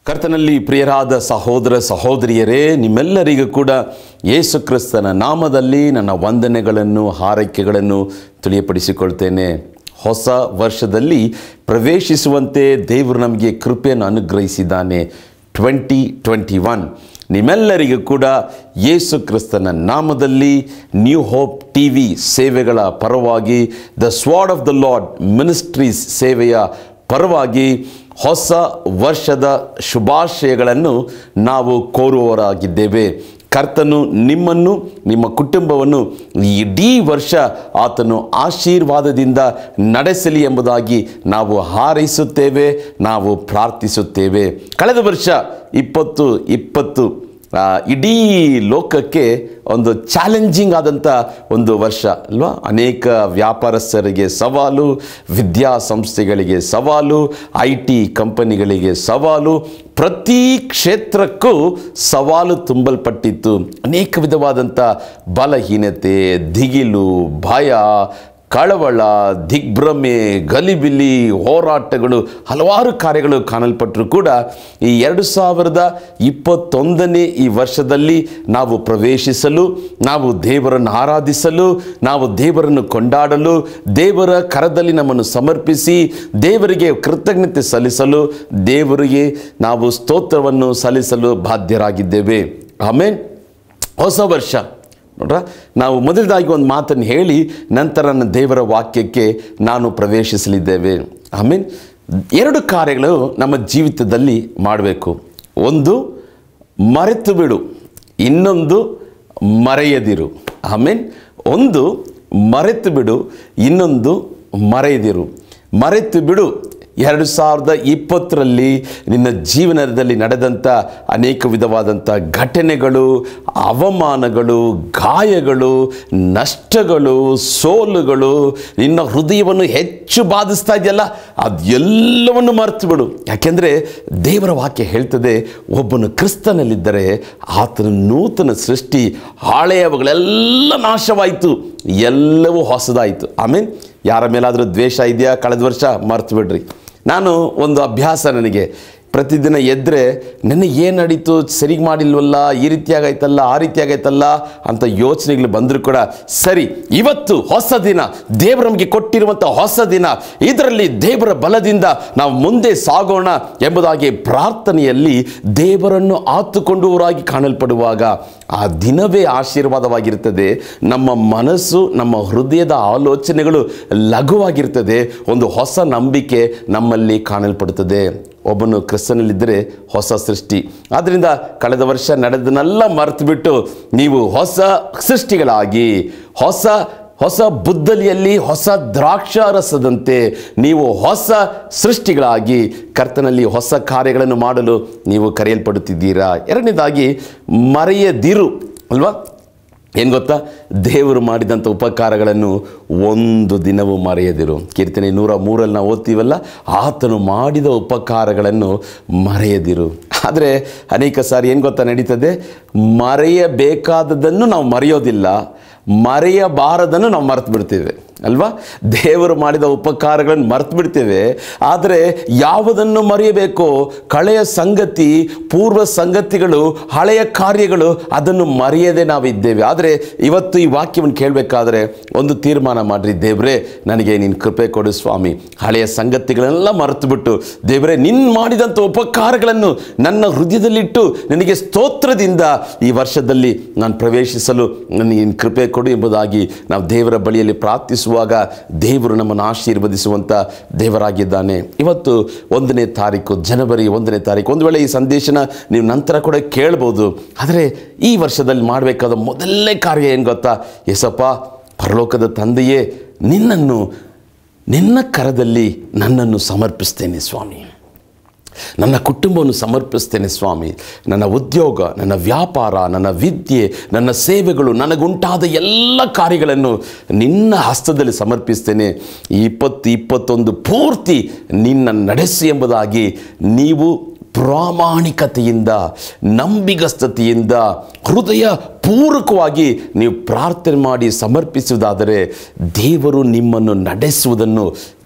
ಕರ್ತನಲ್ಲಿ ಪ್ರಿಯರಾದ ಸಹೋದರ ಸಹೋದರಿಯರೇ ನಿಮ್ಮೆಲ್ಲರಿಗೂ ಕೂಡ ಯೇಸು ಕ್ರಿಸ್ತನ ನಾಮದಲ್ಲಿ ನನ್ನ ವಂದನೆಗಳನ್ನು ಹಾರೈಕೆಗಳನ್ನು ತಿಳಿಯಪಡಿಸಿಕೊಳ್ತೇನೆ ಹೊಸ ವರ್ಷದಲ್ಲಿ ಪ್ರವೇಶಿಸುವಂತೆ ದೇವರು ನಮಗೆ ಕೃಪೆಯನ್ನು ಅನುಗ್ರಹಿಸಿದ್ದಾನೆ ಟ್ವೆಂಟಿ ಟ್ವೆಂಟಿ ಒನ್ ನಿಮ್ಮೆಲ್ಲರಿಗೂ ಕೂಡ ಯೇಸು ಕ್ರಿಸ್ತನ ನಾಮದಲ್ಲಿ ನ್ಯೂ ಹೋಪ್ ಟಿ ವಿ ಸೇವೆಗಳ ಪರವಾಗಿ the sword of the Lord ministries ಸೇವೆಯ ಪರವಾಗಿ ಹೊಸ ವರ್ಷದ ಶುಭಾಶಯಗಳನ್ನು ನಾವು ಕೋರುವವರಾಗಿದ್ದೇವೆ ಕರ್ತನು ನಿಮ್ಮನ್ನು ನಿಮ್ಮ ಕುಟುಂಬವನ್ನು ಈ ಇಡೀ ವರ್ಷ ಆತನು ಆಶೀರ್ವಾದದಿಂದ ನಡೆಸಲಿ ಎಂಬುದಾಗಿ ನಾವು ಹಾರೈಸುತ್ತೇವೆ ನಾವು ಪ್ರಾರ್ಥಿಸುತ್ತೇವೆ ಕಳೆದ ವರ್ಷ ಇಪ್ಪತ್ತು ಇಪ್ಪತ್ತು ಆ, ಇಡೀ ಲೋಕಕ್ಕೆ ಒಂದು ಚಾಲೆಂಜಿಂಗ್ ಆದಂಥ ಒಂದು ವರ್ಷ ಅಲ್ವಾ ಅನೇಕ ವ್ಯಾಪಾರಸ್ಥರಿಗೆ ಸವಾಲು ವಿದ್ಯಾಸಂಸ್ಥೆಗಳಿಗೆ ಸವಾಲು ಐ ಟಿ ಕಂಪನಿಗಳಿಗೆ ಸವಾಲು ಪ್ರತಿ ಕ್ಷೇತ್ರಕ್ಕೂ ಸವಾಲು ತುಂಬಲ್ಪಟ್ಟಿತ್ತು ಅನೇಕ ವಿಧವಾದಂಥ ಬಲಹೀನತೆ ದಿಗಿಲು ಭಯ ಕಳವಳ ದಿಗ್ಭ್ರಮೆ ಗಲಿಬಿಲಿ ಹೋರಾಟಗಳು ಹಲವಾರು ಕಾರ್ಯಗಳು ಕಾಣಲ್ಪಟ್ಟರು ಕೂಡ ಈ ಎರಡು ಸಾವಿರದ ಇಪ್ಪತ್ತೊಂದನೇ ಈ ವರ್ಷದಲ್ಲಿ ನಾವು ಪ್ರವೇಶಿಸಲು ನಾವು ದೇವರನ್ನು ಆರಾಧಿಸಲು ನಾವು ದೇವರನ್ನು ಕೊಂಡಾಡಲು ದೇವರ ಕರದಲ್ಲಿ ನಮ್ಮನ್ನು ಸಮರ್ಪಿಸಿ ದೇವರಿಗೆ ಕೃತಜ್ಞತೆ ಸಲ್ಲಿಸಲು ದೇವರಿಗೆ ನಾವು ಸ್ತೋತ್ರವನ್ನು ಸಲ್ಲಿಸಲು ಬಾಧ್ಯರಾಗಿದ್ದೇವೆ ಆಮೇಲೆ ಹೊಸ ವರ್ಷ ನೋಡ್ರ ನಾವು ಮೊದಲದಾಗಿ ಒಂದು ಮಾತನ್ನು ಹೇಳಿ ನಂತರ ನನ್ನ ದೇವರ ವಾಕ್ಯಕ್ಕೆ ನಾನು ಪ್ರವೇಶಿಸಲಿದ್ದೇವೆ ಆಮೀನ್ ಎರಡು ಕಾರ್ಯಗಳು ನಮ್ಮ ಜೀವಿತದಲ್ಲಿ ಮಾಡಬೇಕು ಒಂದು ಮರೆತು ಬಿಡು ಇನ್ನೊಂದು ಮರೆಯದಿರು ಆಮೇನ್ ಒಂದು ಮರೆತು ಬಿಡು ಇನ್ನೊಂದು ಮರೆಯದಿರು ಮರೆತು ಬಿಡು ಎರಡು ಸಾವಿರದ ಇಪ್ಪತ್ತರಲ್ಲಿ ನಿನ್ನ ಜೀವನದಲ್ಲಿ ನಡೆದಂಥ ಅನೇಕ ವಿಧವಾದಂಥ ಘಟನೆಗಳು ಅವಮಾನಗಳು ಗಾಯಗಳು ನಷ್ಟಗಳು ಸೋಲುಗಳು ನಿನ್ನ ಹೃದಯವನ್ನು ಹೆಚ್ಚು ಬಾಧಿಸ್ತಾ ಇದೆಯಲ್ಲ ಅದೆಲ್ಲವನ್ನು ಮರೆತು ಬಿಡು ಯಾಕೆಂದರೆ ದೇವರ ವಾಕ್ಯ ಹೇಳ್ತದೆ ಒಬ್ಬನು ಕ್ರಿಸ್ತನಲ್ಲಿದ್ದರೆ ಆತನ ನೂತನ ಸೃಷ್ಟಿ ಹಳೆಯವುಗಳೆಲ್ಲ ನಾಶವಾಯಿತು ಎಲ್ಲವೂ ಹೊಸದಾಯಿತು ಆಮೇಲೆ ಯಾರ ಮೇಲಾದರೂ ದ್ವೇಷ ಇದೆಯಾ ಕಳೆದ ವರ್ಷ ಮರ್ತು ಬಿಡ್ರಿ ನಾನು ಒಂದು ಅಭ್ಯಾಸ ನನಗೆ ಪ್ರತಿದಿನ ಎದ್ದರೆ ನನಗೆ ಏನು ನಡೀತು ಸರಿಗೆ ಮಾಡಿಲ್ವಲ್ಲ ಈ ರೀತಿಯಾಗೈತಲ್ಲ ಆ ರೀತಿಯಾಗೈತಲ್ಲ ಅಂತ ಯೋಚನೆಗಳು ಬಂದರೂ ಕೂಡ ಸರಿ ಇವತ್ತು ಹೊಸ ದಿನ ದೇವರು ನಮಗೆ ಕೊಟ್ಟಿರುವಂಥ ಹೊಸ ದಿನ ಇದರಲ್ಲಿ ದೇವರ ಬಲದಿಂದ ನಾವು ಮುಂದೆ ಸಾಗೋಣ ಎಂಬುದಾಗಿ ಪ್ರಾರ್ಥನೆಯಲ್ಲಿ ದೇವರನ್ನು ಆತುಕೊಂಡವರಾಗಿ ಕಾಣಲ್ಪಡುವಾಗ ಆ ದಿನವೇ ಆಶೀರ್ವಾದವಾಗಿರ್ತದೆ ನಮ್ಮ ಮನಸ್ಸು ನಮ್ಮ ಹೃದಯದ ಆಲೋಚನೆಗಳು ಲಘುವಾಗಿರ್ತದೆ ಒಂದು ಹೊಸ ನಂಬಿಕೆ ನಮ್ಮಲ್ಲಿ ಕಾಣಲ್ಪಡುತ್ತದೆ ಒಬ್ಬನು ಕ್ರಿಸ್ತನಲ್ಲಿದ್ದರೆ ಹೊಸ ಸೃಷ್ಟಿ ಆದ್ದರಿಂದ ಕಳೆದ ವರ್ಷ ನಡೆದನ್ನೆಲ್ಲ ಮರೆತುಬಿಟ್ಟು ನೀವು ಹೊಸ ಸೃಷ್ಟಿಗಳಾಗಿ ಹೊಸ ಹೊಸ ಬುದ್ದಲಿಯಲ್ಲಿ ಹೊಸ ದ್ರಾಕ್ಷಾರಸದಂತೆ ನೀವು ಹೊಸ ಸೃಷ್ಟಿಗಳಾಗಿ ಕರ್ತನಲ್ಲಿ ಹೊಸ ಕಾರ್ಯಗಳನ್ನು ಮಾಡಲು ನೀವು ಕರೆಯಲ್ಪಡುತ್ತಿದ್ದೀರಾ ಎರಡನೇದಾಗಿ ಮರೆಯದಿರು ಅಲ್ವಾ ಏನು ಗೊತ್ತಾ ದೇವರು ಮಾಡಿದಂಥ ಉಪಕಾರಗಳನ್ನು ಒಂದು ದಿನವೂ ಮರೆಯದಿರು ಕೀರ್ತನೆ ನೂರ ಮೂರಲ್ಲಿ ನಾವು ಓದ್ತೀವಲ್ಲ ಆತನು ಮಾಡಿದ ಉಪಕಾರಗಳನ್ನು ಮರೆಯದಿರು ಆದರೆ ಅನೇಕ ಸಾರಿ ಏನು ಗೊತ್ತಾ ನಡೀತದೆ ಮರೆಯಬೇಕಾದದನ್ನು ನಾವು ಮರೆಯೋದಿಲ್ಲ ಮರೆಯಬಾರದನ್ನು ನಾವು ಮರೆತು ಬಿಡ್ತೇವೆ ಅಲ್ವಾ ದೇವರು ಮಾಡಿದ ಉಪಕಾರಗಳನ್ನು ಮರೆತು ಬಿಡ್ತೇವೆ ಆದರೆ ಯಾವುದನ್ನು ಮರೆಯಬೇಕೋ ಕಳೆಯ ಸಂಗತಿ ಪೂರ್ವ ಸಂಗತಿಗಳು ಹಳೆಯ ಕಾರ್ಯಗಳು ಅದನ್ನು ಮರೆಯದೆ ನಾವಿದ್ದೇವೆ ಆದರೆ ಇವತ್ತು ಈ ವಾಕ್ಯವನ್ನು ಕೇಳಬೇಕಾದ್ರೆ ಒಂದು ತೀರ್ಮಾನ ಮಾಡಿರಿ ದೇವರೇ ನನಗೆ ನೀನು ಕೃಪೆ ಕೊಡು ಸ್ವಾಮಿ ಹಳೆಯ ಸಂಗತಿಗಳನ್ನೆಲ್ಲ ಮರೆತು ಬಿಟ್ಟು ದೇವರೇ ನಿನ್ನ ಮಾಡಿದಂಥ ಉಪಕಾರಗಳನ್ನು ನನ್ನ ಹೃದಯದಲ್ಲಿಟ್ಟು ನನಗೆ ಸ್ತೋತ್ರದಿಂದ ಈ ವರ್ಷದಲ್ಲಿ ನಾನು ಪ್ರವೇಶಿಸಲು ನನಗೆ ನೀನು ಕೃಪೆ ಕೊಡು ಎಂಬುದಾಗಿ ನಾವು ದೇವರ ಬಳಿಯಲ್ಲಿ ಪ್ರಾರ್ಥಿಸುವಾಗ ದೇವರು ನಮ್ಮನ್ನು ಆಶೀರ್ವದಿಸುವಂಥ ದೇವರಾಗಿದ್ದಾನೆ ಇವತ್ತು ಒಂದನೇ ತಾರೀಕು ಜನವರಿ ಒಂದನೇ ತಾರೀಕು ಒಂದು ವೇಳೆ ಈ ಸಂದೇಶನ ನೀವು ನಂತರ ಕೂಡ ಕೇಳ್ಬೋದು ಆದರೆ ಈ ವರ್ಷದಲ್ಲಿ ಮಾಡಬೇಕಾದ ಮೊದಲನೇ ಕಾರ್ಯ ಏನು ಗೊತ್ತಾ ಎಸಪ್ಪ ಪರಲೋಕದ ತಂದೆಯೇ ನಿನ್ನನ್ನು ನಿನ್ನ ಕರದಲ್ಲಿ ನನ್ನನ್ನು ಸಮರ್ಪಿಸ್ತೇನೆ ಸ್ವಾಮಿ ನನ್ನ ಕುಟುಂಬವನ್ನು ಸಮರ್ಪಿಸ್ತೇನೆ ಸ್ವಾಮಿ ನನ್ನ ಉದ್ಯೋಗ ನನ್ನ ವ್ಯಾಪಾರ ನನ್ನ ವಿದ್ಯೆ ನನ್ನ ಸೇವೆಗಳು ನನಗುಂಟಾದ ಎಲ್ಲ ಕಾರ್ಯಗಳನ್ನು ನಿನ್ನ ಹಸ್ತದಲ್ಲಿ ಸಮರ್ಪಿಸ್ತೇನೆ ಈ ಇಪ್ಪತ್ತು ಇಪ್ಪತ್ತೊಂದು ಪೂರ್ತಿ ನಿನ್ನ ನಡೆಸಿ ಎಂಬುದಾಗಿ ನೀವು ಪ್ರಾಮಾಣಿಕತೆಯಿಂದ ನಂಬಿಗಸ್ತತೆಯಿಂದ ಹೃದಯ ಪೂರ್ವಕವಾಗಿ ನೀವು ಪ್ರಾರ್ಥನೆ ಮಾಡಿ ಸಮರ್ಪಿಸುವುದಾದರೆ ದೇವರು ನಿಮ್ಮನ್ನು ನಡೆಸುವುದನ್ನು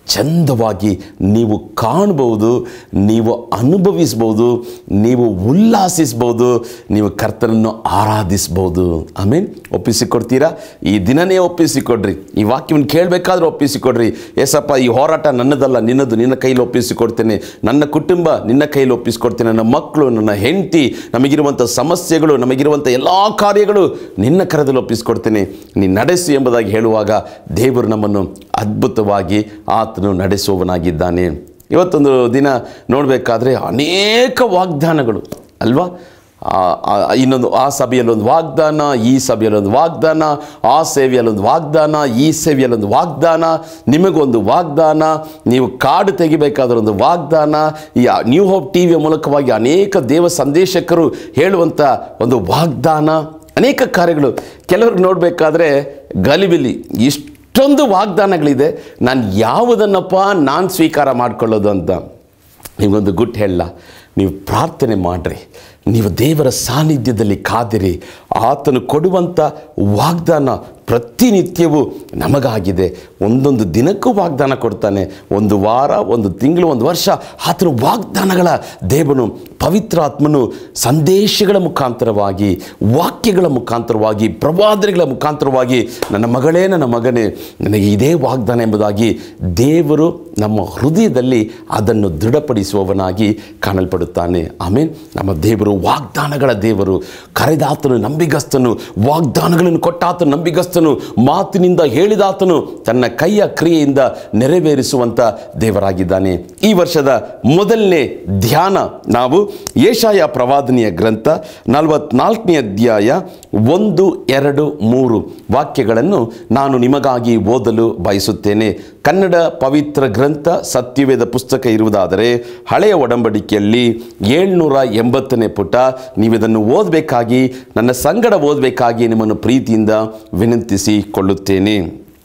ಚಂದವಾಗಿ ನೀವು ಕಾಣಬಹುದು ನೀವು ಅನುಭವಿಸ್ಬೋದು ನೀವು ಉಲ್ಲಾಸಿಸ್ಬೋದು ನೀವು ಕರ್ತನನ್ನು ಆರಾಧಿಸ್ಬೋದು ಆಮೇಲೆ ಒಪ್ಪಿಸಿಕೊಡ್ತೀರಾ ಈ ದಿನನೇ ಒಪ್ಪಿಸಿಕೊಡ್ರಿ ಈ ವಾಕ್ಯವನ್ನು ಕೇಳಬೇಕಾದ್ರೆ ಒಪ್ಪಿಸಿಕೊಡ್ರಿ ಏಸಪ್ಪ ಈ ಹೋರಾಟ ನನ್ನದಲ್ಲ ನಿನ್ನದು ನಿನ್ನ ಕೈಲಿ ಒಪ್ಪಿಸಿಕೊಡ್ತೇನೆ ನನ್ನ ಕುಟುಂಬ ನಿನ್ನ ಕೈಲಿ ಒಪ್ಪಿಸಿಕೊಡ್ತೇನೆ ನನ್ನ ಮಕ್ಕಳು ನನ್ನ ಹೆಂಡತಿ ನಮಗಿರುವಂಥ ಸಮಸ್ಯೆಗಳು ನಮಗಿರುವಂಥ ಎಲ್ಲ ಕಾರ್ಯಗಳು ನಿನ್ನ ಕರದಲ್ಲಿ ಒಪ್ಪಿಸಿಕೊಡ್ತೇನೆ ನೀ ನಡೆಸು ಎಂಬುದಾಗಿ ಹೇಳುವಾಗ ದೇವರು ನಮ್ಮನ್ನು ಅದ್ಭುತವಾಗಿ ಆತನು ನಡೆಸುವವನಾಗಿದ್ದಾನೆ ಇವತ್ತೊಂದು ದಿನ ನೋಡಬೇಕಾದ್ರೆ ಅನೇಕ ವಾಗ್ದಾನಗಳು ಅಲ್ವಾ ಆ- ಆ- ಇನ್ನೊಂದು ಆ ಸಭೆಯಲ್ಲೊಂದು ವಾಗ್ದಾನ ಈ ಸಭೆಯಲ್ಲೊಂದು ವಾಗ್ದಾನ ಆ ಸೇವೆಯಲ್ಲೊಂದು ವಾಗ್ದಾನ ಈ ಸೇವೆಯಲ್ಲೊಂದು ವಾಗ್ದಾನ ನಿಮಗೊಂದು ವಾಗ್ದಾನ ನೀವು ಕಾರ್ಡ್ ತೆಗಿಬೇಕಾದ್ರೆ ಒಂದು ವಾಗ್ದಾನ ಈ ನ್ಯೂ ಹೋಪ್ ಟಿ ವಿಯ ಮೂಲಕವಾಗಿ ಅನೇಕ ದೇವ ಸಂದೇಶಕರು ಹೇಳುವಂಥ ಒಂದು ವಾಗ್ದಾನ ಅನೇಕ ಕಾರ್ಯಗಳು ಕೆಲವ್ರಿಗೆ ನೋಡಬೇಕಾದ್ರೆ ಗಲಿಬಿಲಿ ಇಷ್ಟೊಂದು ವಾಗ್ದಾನಗಳಿದೆ ನಾನು ಯಾವುದನ್ನಪ್ಪ ನಾನು ಸ್ವೀಕಾರ ಮಾಡ್ಕೊಳ್ಳೋದು ಅಂತ ನಿಮಗೊಂದು ಗುಟ್ಟು ಹೇಳಲ್ಲ ನೀವು ಪ್ರಾರ್ಥನೆ ಮಾಡಿರಿ ನೀವು ದೇವರ ಸಾನ್ನಿಧ್ಯದಲ್ಲಿ ಕಾದಿರಿ ಆತನು ಕೊಡುವಂಥ ವಾಗ್ದಾನ ಪ್ರತಿನಿತ್ಯವೂ ನಮಗಾಗಿದೆ ಒಂದೊಂದು ದಿನಕ್ಕೂ ವಾಗ್ದಾನ ಕೊಡ್ತಾನೆ ಒಂದು ವಾರ ಒಂದು ತಿಂಗಳು ಒಂದು ವರ್ಷ ಆತನ ವಾಗ್ದಾನಗಳ ದೇವನು ಪವಿತ್ರಾತ್ಮನು ಸಂದೇಶಗಳ ಮುಖಾಂತರವಾಗಿ ವಾಕ್ಯಗಳ ಮುಖಾಂತರವಾಗಿ ಪ್ರವಾದನೆಗಳ ಮುಖಾಂತರವಾಗಿ ನನ್ನ ಮಗಳೇ ನನ್ನ ಮಗನೇ ನನಗೆ ಇದೇ ವಾಗ್ದಾನ ಎಂಬುದಾಗಿ ದೇವರು ನಮ್ಮ ಹೃದಯದಲ್ಲಿ ಅದನ್ನು ದೃಢಪಡಿಸುವವನಾಗಿ ಕಾಣಲ್ಪಡುತ್ತಾನೆ ಆಮೇಲೆ ನಮ್ಮ ದೇವರು ವಾಗ್ದಾನಗಳ ದೇವರು ಕರೆದಾತನು ನಂಬಿಗಸ್ತನು ವಾಗ್ದಾನಗಳನ್ನು ಕೊಟ್ಟಾತನು ನಂಬಿಗಸ್ತನು ಮಾತಿನಿಂದ ಹೇಳಿದಾತನು ತನ್ನ ಕೈಯ ಕ್ರಿಯೆಯಿಂದ ನೆರವೇರಿಸುವಂಥ ದೇವರಾಗಿದ್ದಾನೆ ಈ ವರ್ಷದ ಮೊದಲನೇ ಧ್ಯಾನ ನಾವು ಏಷಾಯ ಪ್ರವಾದನೆಯ ಗ್ರಂಥ ನಲವತ್ನಾಲ್ಕನೇ ಅಧ್ಯಾಯ ಒಂದು ಎರಡು ಮೂರು ವಾಕ್ಯಗಳನ್ನು ನಾನು ನಿಮಗಾಗಿ ಓದಲು ಬಯಸುತ್ತೇನೆ ಕನ್ನಡ ಪವಿತ್ರ ಗ್ರಂಥ ಸತ್ಯವೇದ ಪುಸ್ತಕ ಇರುವುದಾದರೆ ಹಳೆಯ ಒಡಂಬಡಿಕೆಯಲ್ಲಿ ಏಳ್ನೂರ ಎಂಬತ್ತನೇ ಪುಟ ನೀವಿದನ್ನು ಓದಬೇಕಾಗಿ ನನ್ನ ಸಂಗಡ ಓದಬೇಕಾಗಿ ನಿಮ್ಮನ್ನು ಪ್ರೀತಿಯಿಂದ ವಿನಂತಿಸಿಕೊಳ್ಳುತ್ತೇನೆ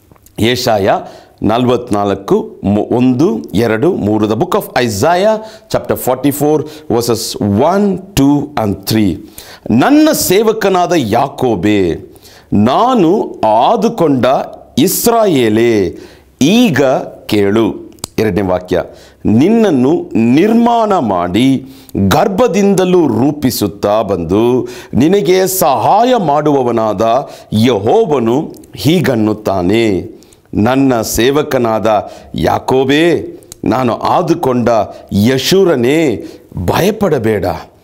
ಏಷಾಯ ನಲವತ್ನಾಲ್ಕು ಮು- ಒಂದು ಎರಡು ಮೂರು the book of Isaiah chapter forty four verses one two and three ನನ್ನ ಸೇವಕನಾದ ಯಾಕೋಬೆ ನಾನು ಆದುಕೊಂಡ ಇಸ್ರಾಯೇಲೇ ಈಗ ಕೇಳು ಎರಡನೇ ವಾಕ್ಯ ನಿನ್ನನ್ನು ನಿರ್ಮಾಣ ಮಾಡಿ ಗರ್ಭದಿಂದಲೂ ರೂಪಿಸುತ್ತಾ ಬಂದು ನಿನಗೆ ಸಹಾಯ ಮಾಡುವವನಾದ ಯಹೋವನು ಹೀಗನ್ನುತ್ತಾನೆ ನನ್ನ ಸೇವಕನಾದ ಯಾಕೋಬೇ ನಾನು ಆದುಕೊಂಡ ಯಶೂರನೇ ಭಯಪಡಬೇಡ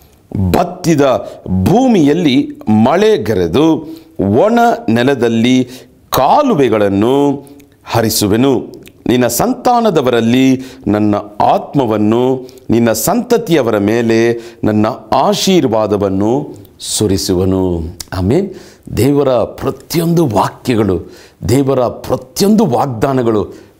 ಬತ್ತಿದ ಭೂಮಿಯಲ್ಲಿ ಮಳೆಗೆರೆದು ಒಣ ನೆಲದಲ್ಲಿ ಕಾಲುವೆಗಳನ್ನು ಹರಿಸುವೆನು ನಿನ್ನ ಸಂತಾನದವರಲ್ಲಿ ನನ್ನ ಆತ್ಮವನ್ನು ನಿನ್ನ ಸಂತತಿಯವರ ಮೇಲೆ ನನ್ನ ಆಶೀರ್ವಾದವನ್ನು ಸುರಿಸುವನು ಆಮೇನ್ ದೇವರ ಪ್ರತಿಯೊಂದು ವಾಕ್ಯಗಳು ದೇವರ ಪ್ರತಿಯೊಂದು ವಾಗ್ದಾನಗಳು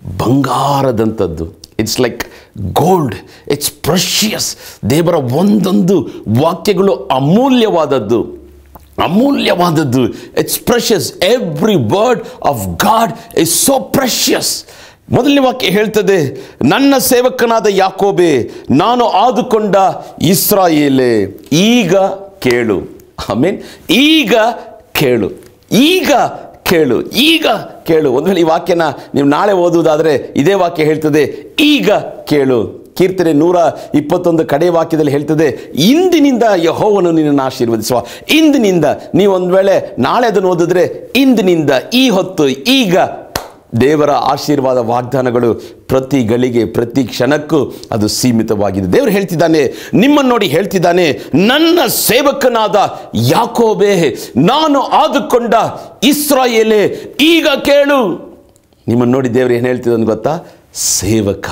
ಬಂಗಾರದಂಥದ್ದು it's like gold it's precious ದೇವರ ಒಂದೊಂದು ವಾಕ್ಯಗಳು ಅಮೂಲ್ಯವಾದದ್ದು ಅಮೂಲ್ಯವಾದದ್ದು it's precious every word of God is so precious ಮೊದಲನೇ ವಾಕ್ಯ ಹೇಳ್ತದೆ ನನ್ನ ಸೇವಕನಾದ ಯಾಕೋಬೆ ನಾನು ಆದುಕೊಂಡ ಇಸ್ರಾಯೇಲೆ ಈಗ ಕೇಳು ಆಮೇನ್ ಈಗ ಕೇಳು ಈಗ ಕೇಳು ಈಗ ಕೇಳು ಒಂದು ವೇಳೆ ಈ ವಾಕ್ಯನ ನೀವು ನಾಳೆ ಓದುವುದಾದರೆ ಇದೇ ವಾಕ್ಯ ಹೇಳ್ತದೆ ಈಗ ಕೇಳು ಕೀರ್ತನೆ ನೂರ ಇಪ್ಪತ್ತೊಂದು ಕಡೆ ವಾಕ್ಯದಲ್ಲಿ ಹೇಳ್ತದೆ ಇಂದಿನಿಂದ ಯಹೋವನು ನಿನ್ನನ್ನು ಆಶೀರ್ವದಿಸುವ ಇಂದಿನಿಂದ ನೀವು ಒಂದು ವೇಳೆ ನಾಳೆ ಅದನ್ನು ಓದಿದ್ರೆ ಇಂದಿನಿಂದ ಈ ಹೊತ್ತು ಈಗ ದೇವರ ಆಶೀರ್ವಾದ ವಾಗ್ದಾನಗಳು ಪ್ರತಿ ಗಳಿಗೆ ಪ್ರತಿ ಕ್ಷಣಕ್ಕೂ ಅದು ಸೀಮಿತವಾಗಿದೆ ದೇವರು ಹೇಳ್ತಿದ್ದಾನೆ ನಿಮ್ಮನ್ನು ನೋಡಿ ಹೇಳ್ತಿದ್ದಾನೆ ನನ್ನ ಸೇವಕನಾದ ಯಾಕೋಬೇ ನಾನು ಆದುಕೊಂಡ ಇಸ್ರಾಯೇಲೆ ಈಗ ಕೇಳು ನಿಮ್ಮನ್ನು ನೋಡಿ ದೇವರು ಏನು ಹೇಳ್ತಿದ್ದಾನೆ ಗೊತ್ತಾ ಸೇವಕ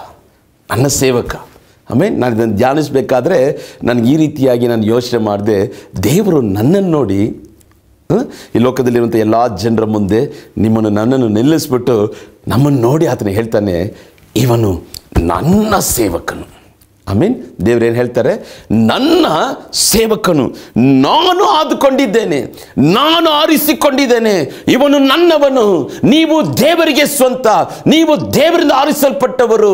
ನನ್ನ ಸೇವಕ ಆಮೇಲೆ ನಾನು ಇದನ್ನು ಧ್ಯಾನಿಸಬೇಕಾದ್ರೆ ನನಗೆ ಈ ರೀತಿಯಾಗಿ ನಾನು ಯೋಚನೆ ಮಾಡಿದೆ ದೇವರು ನನ್ನನ್ನು ನೋಡಿ ಹ? ಈ ಲೋಕದಲ್ಲಿರುವಂಥ ಎಲ್ಲ ಜನರ ಮುಂದೆ ನಿಮ್ಮನ್ನು ನನ್ನನ್ನು ನಿಲ್ಲಿಸ್ಬಿಟ್ಟು ನಮ್ಮನ್ನು ನೋಡಿ ಆತನ ಹೇಳ್ತಾನೆ ಇವನು ನನ್ನ ಸೇವಕನು ಆಮೀನ್ ದೇವ್ರೇನು ಹೇಳ್ತಾರೆ ನನ್ನ ಸೇವಕನು ನಾನು ಆದುಕೊಂಡಿದ್ದೇನೆ ನಾನು ಆರಿಸಿಕೊಂಡಿದ್ದೇನೆ ಇವನು ನನ್ನವನು ನೀವು ದೇವರಿಗೆ ಸ್ವಂತ ನೀವು ದೇವರಿಂದ ಆರಿಸಲ್ಪಟ್ಟವರು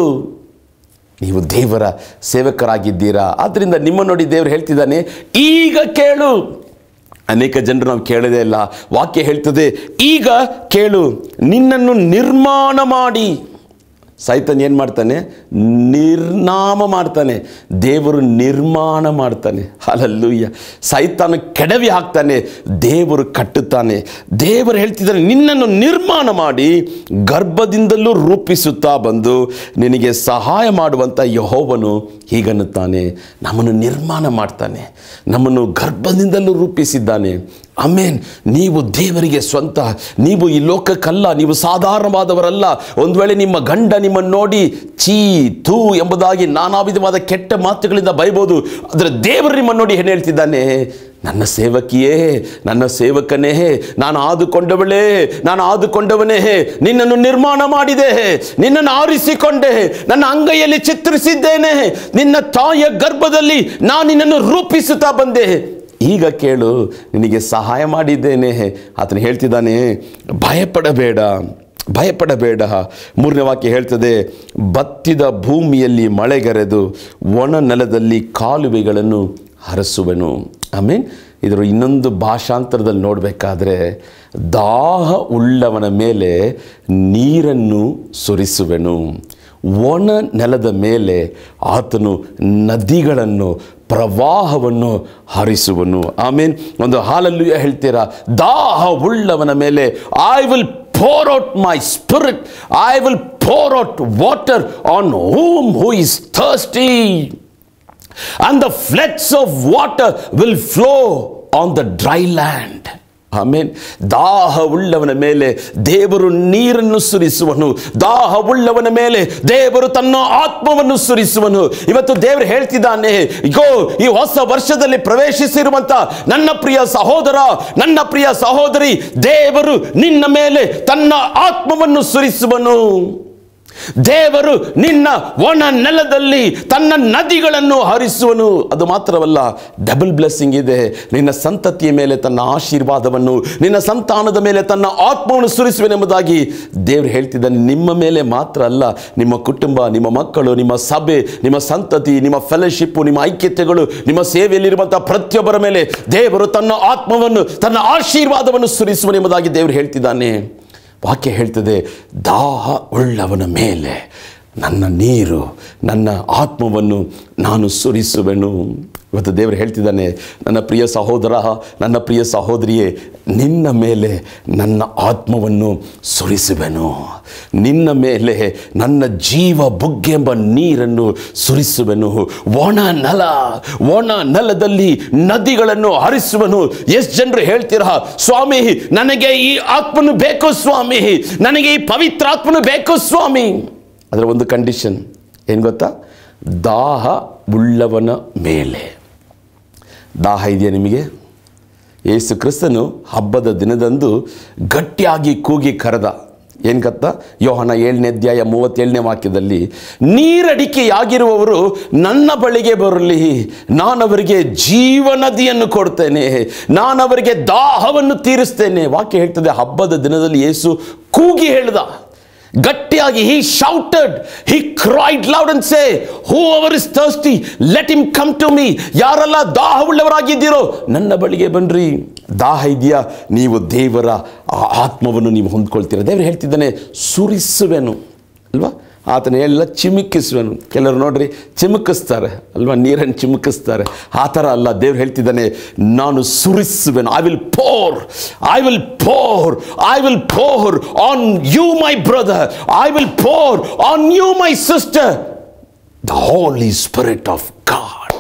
ನೀವು ದೇವರ ಸೇವಕರಾಗಿದ್ದೀರಾ ಆದ್ದರಿಂದ ನಿಮ್ಮ ನೋಡಿ ದೇವರು ಹೇಳ್ತಿದ್ದಾನೆ ಈಗ ಕೇಳು ಅನೇಕ ಜನರು ನಾವು ಕೇಳದೇ ಇಲ್ಲ ವಾಕ್ಯ ಹೇಳ್ತದೆ ಈಗ ಕೇಳು ನಿನ್ನನ್ನು ನಿರ್ಮಾಣ ಮಾಡಿ ಸೈತನ್ ಏನು ಮಾಡ್ತಾನೆ ನಿರ್ನಾಮ ಮಾಡ್ತಾನೆ ದೇವರು ನಿರ್ಮಾಣ ಮಾಡ್ತಾನೆ ಅಲ್ಲಲ್ಲೂಯ್ಯ ಸೈತಾನ ಕೆಡವಿ ಹಾಕ್ತಾನೆ ದೇವರು ಕಟ್ಟುತ್ತಾನೆ ದೇವರು ಹೇಳ್ತಿದ್ದಾನೆ ನಿನ್ನನ್ನು ನಿರ್ಮಾಣ ಮಾಡಿ ಗರ್ಭದಿಂದಲೂ ರೂಪಿಸುತ್ತಾ ಬಂದು ನಿನಗೆ ಸಹಾಯ ಮಾಡುವಂಥ ಯಹೋವನು ಹೀಗನ್ನುತ್ತಾನೆ ನಮ್ಮನ್ನು ನಿರ್ಮಾಣ ಮಾಡ್ತಾನೆ ನಮ್ಮನ್ನು ಗರ್ಭದಿಂದಲೂ ರೂಪಿಸಿದ್ದಾನೆ ಅಮೇನ್ ನೀವು ದೇವರಿಗೆ ಸ್ವಂತ ನೀವು ಈ ಲೋಕಕ್ಕಲ್ಲ ನೀವು ಸಾಧಾರಣವಾದವರಲ್ಲ ಒಂದು ವೇಳೆ ನಿಮ್ಮ ಗಂಡ ನಿಮ್ಮನ್ನು ನೋಡಿ ಚೀ ತೂ ಎಂಬುದಾಗಿ ನಾನಾ ವಿಧವಾದ ಕೆಟ್ಟ ಮಾತುಗಳಿಂದ ಬೈಬೋದು ಆದರೆ ದೇವರು ನಿಮ್ಮನ್ನು ನೋಡಿ ಏನು ಹೇಳ್ತಿದ್ದಾನೆ ನನ್ನ ಸೇವಕಿಯೇ ನನ್ನ ಸೇವಕನೇ ನಾನು ಆದುಕೊಂಡವಳೇ ನಾನು ಆದುಕೊಂಡವನೇ ನಿನ್ನನ್ನು ನಿರ್ಮಾಣ ಮಾಡಿದೆ ನಿನ್ನನ್ನು ಆರಿಸಿಕೊಂಡೆ ನನ್ನ ಅಂಗೈಯಲ್ಲಿ ಚಿತ್ರಿಸಿದ್ದೇನೆ ನಿನ್ನ ತಾಯಿಯ ಗರ್ಭದಲ್ಲಿ ನಾನು ನಿನ್ನನ್ನು ರೂಪಿಸುತ್ತಾ ಬಂದೆ ಈಗ ಕೇಳು ನಿನಗೆ ಸಹಾಯ ಮಾಡಿದ್ದೇನೆ ಆತನು ಹೇಳ್ತಿದ್ದಾನೆ ಭಯಪಡಬೇಡ ಭಯಪಡಬೇಡ ಮೂರನೇ ವಾಕ್ಯ ಹೇಳ್ತದೆ ಬತ್ತಿದ ಭೂಮಿಯಲ್ಲಿ ಮಳೆಗರೆದು ಒಣ ನೆಲದಲ್ಲಿ ಕಾಲುವೆಗಳನ್ನು ಹರಸುವೆನು ಮೀನ್ ಇದರ ಇನ್ನೊಂದು ಭಾಷಾಂತರದಲ್ಲಿ ನೋಡಬೇಕಾದ್ರೆ ದಾಹ ಉಳ್ಳವನ ಮೇಲೆ ನೀರನ್ನು ಸುರಿಸುವೆನು ಒಣ ನೆಲದ ಮೇಲೆ ಆತನು ನದಿಗಳನ್ನು ಪ್ರವಾಹವನ್ನು ಹರಿಸುವನು ಆಮೇನ್ ಒಂದು ಹಾಲಲ್ಲೂ ಹೇಳ್ತೀರಾ ದಾಹ ಉಳ್ಳವನ ಮೇಲೆ I will pour out my spirit. I will pour out water on whom who is thirsty. And the floods of water will flow on the dry land. ಆಮೇನ್ ದಾಹ ಉಳ್ಳವನ ಮೇಲೆ ದೇವರು ನೀರನ್ನು ಸುರಿಸುವನು ದಾಹ ಉಳ್ಳವನ ಮೇಲೆ ದೇವರು ತನ್ನ ಆತ್ಮವನ್ನು ಸುರಿಸುವನು ಇವತ್ತು ದೇವರು ಹೇಳ್ತಿದ್ದಾನೆ ಇಗೋ ಈ ಹೊಸ ವರ್ಷದಲ್ಲಿ ಪ್ರವೇಶಿಸಿರುವಂತ ನನ್ನ ಪ್ರಿಯ ಸಹೋದರ ನನ್ನ ಪ್ರಿಯ ಸಹೋದರಿ ದೇವರು ನಿನ್ನ ಮೇಲೆ ತನ್ನ ಆತ್ಮವನ್ನು ಸುರಿಸುವನು ದೇವರು ನಿನ್ನ ಒಣ ನೆಲದಲ್ಲಿ ತನ್ನ ನದಿಗಳನ್ನು ಹರಿಸುವನು ಅದು ಮಾತ್ರವಲ್ಲ ಡಬಲ್ ಬ್ಲೆಸ್ಸಿಂಗ್ ಇದೆ ನಿನ್ನ ಸಂತತಿಯ ಮೇಲೆ ತನ್ನ ಆಶೀರ್ವಾದವನ್ನು ನಿನ್ನ ಸಂತಾನದ ಮೇಲೆ ತನ್ನ ಆತ್ಮವನ್ನು ಸುರಿಸುವೆನೆಂಬುದಾಗಿ ದೇವರು ಹೇಳ್ತಿದ್ದಾನೆ ನಿಮ್ಮ ಮೇಲೆ ಮಾತ್ರ ಅಲ್ಲ ನಿಮ್ಮ ಕುಟುಂಬ ನಿಮ್ಮ ಮಕ್ಕಳು ನಿಮ್ಮ ಸಭೆ ನಿಮ್ಮ ಸಂತತಿ ನಿಮ್ಮ ಫೆಲೋಶಿಪ್ಪು ನಿಮ್ಮ ಐಕ್ಯತೆಗಳು ನಿಮ್ಮ ಸೇವೆಯಲ್ಲಿರುವಂಥ ಪ್ರತಿಯೊಬ್ಬರ ಮೇಲೆ ದೇವರು ತನ್ನ ಆತ್ಮವನ್ನು ತನ್ನ ಆಶೀರ್ವಾದವನ್ನು ಸುರಿಸುವನೆಂಬುದಾಗಿ ದೇವರು ಹೇಳ್ತಿದ್ದಾನೆ ವಾಕ್ಯ ಹೇಳ್ತದೆ ದಾಹ ಉಳ್ಳವನ ಮೇಲೆ ನನ್ನ ನೀರು ನನ್ನ ಆತ್ಮವನ್ನು ನಾನು ಸುರಿಸುವೆನು ಇವತ್ತು ದೇವರು ಹೇಳ್ತಿದ್ದಾನೆ ನನ್ನ ಪ್ರಿಯ ಸಹೋದರ ನನ್ನ ಪ್ರಿಯ ಸಹೋದರಿಯೇ ನಿನ್ನ ಮೇಲೆ ನನ್ನ ಆತ್ಮವನ್ನು ಸುರಿಸುವೆನು ನಿನ್ನ ಮೇಲೆ ನನ್ನ ಜೀವ ಬುಗ್ಗೆಂಬ ನೀರನ್ನು ಸುರಿಸುವೆನು ಒಣ ನೆಲ ಒಣ ನೆಲದಲ್ಲಿ ನದಿಗಳನ್ನು ಹರಿಸುವನು ಎಷ್ಟು ಜನರು ಹೇಳ್ತೀರಾ ಸ್ವಾಮಿ ನನಗೆ ಈ ಆತ್ಮನು ಬೇಕು ಸ್ವಾಮಿ ನನಗೆ ಈ ಪವಿತ್ರ ಆತ್ಮನು ಬೇಕು ಸ್ವಾಮಿ ಅದರ ಒಂದು ಕಂಡೀಷನ್ ಏನು ಗೊತ್ತಾ ದಾಹ ಉಳ್ಳವನ ಮೇಲೆ ದಾಹ ಇದೆಯಾ ನಿಮಗೆ ಯೇಸು ಕ್ರಿಸ್ತನು ಹಬ್ಬದ ದಿನದಂದು ಗಟ್ಟಿಯಾಗಿ ಕೂಗಿ ಕರೆದ ಏನು ಗೊತ್ತಾ ಯೋಹನ ಏಳನೇ ಅಧ್ಯಾಯ ಮೂವತ್ತೇಳನೇ ವಾಕ್ಯದಲ್ಲಿ ನೀರಡಿಕೆಯಾಗಿರುವವರು ನನ್ನ ಬಳಿಗೆ ಬರಲಿ ನಾನವರಿಗೆ ಜೀವನದಿಯನ್ನು ಕೊಡ್ತೇನೆ ನಾನವರಿಗೆ ದಾಹವನ್ನು ತೀರಿಸ್ತೇನೆ ವಾಕ್ಯ ಹೇಳ್ತದೆ ಹಬ್ಬದ ದಿನದಲ್ಲಿ ಯೇಸು ಕೂಗಿ ಹೇಳ್ದ ಗಟ್ಟಿಯಾಗಿ he shouted he cried loud and say whoever is thirsty let him come to me ಯಾರೆಲ್ಲ ದಾಹವುಳ್ಳವರಾಗಿದ್ದೀರೋ ನನ್ನ ಬಳಿಗೆ ಬನ್ರಿ ದಾಹ ಇದೆಯಾ ನೀವು ದೇವರ ಆ ಆತ್ಮವನ್ನು ನೀವು ಹೊಂದ್ಕೊಳ್ತೀರ ದೇವರು ಹೇಳ್ತಿದ್ದಾನೆ ಸುರಿಸುವೆನು ಅಲ್ವಾ ಆತನ ಎಲ್ಲ ಚಿಮುಕಿಸುವನು ಕೆಲವರು ನೋಡ್ರಿ ಚಿಮುಕಿಸ್ತಾರೆ ಅಲ್ವಾ ನೀರನ್ನು ಚಿಮುಕಿಸ್ತಾರೆ ಆ ಥರ ಅಲ್ಲ ದೇವ್ರು ಹೇಳ್ತಿದ್ದಾನೆ ನಾನು ಸುರಿಸುವೆನು I will pour I will pour I will pour on you my brother I will pour on you my sister the holy spirit of God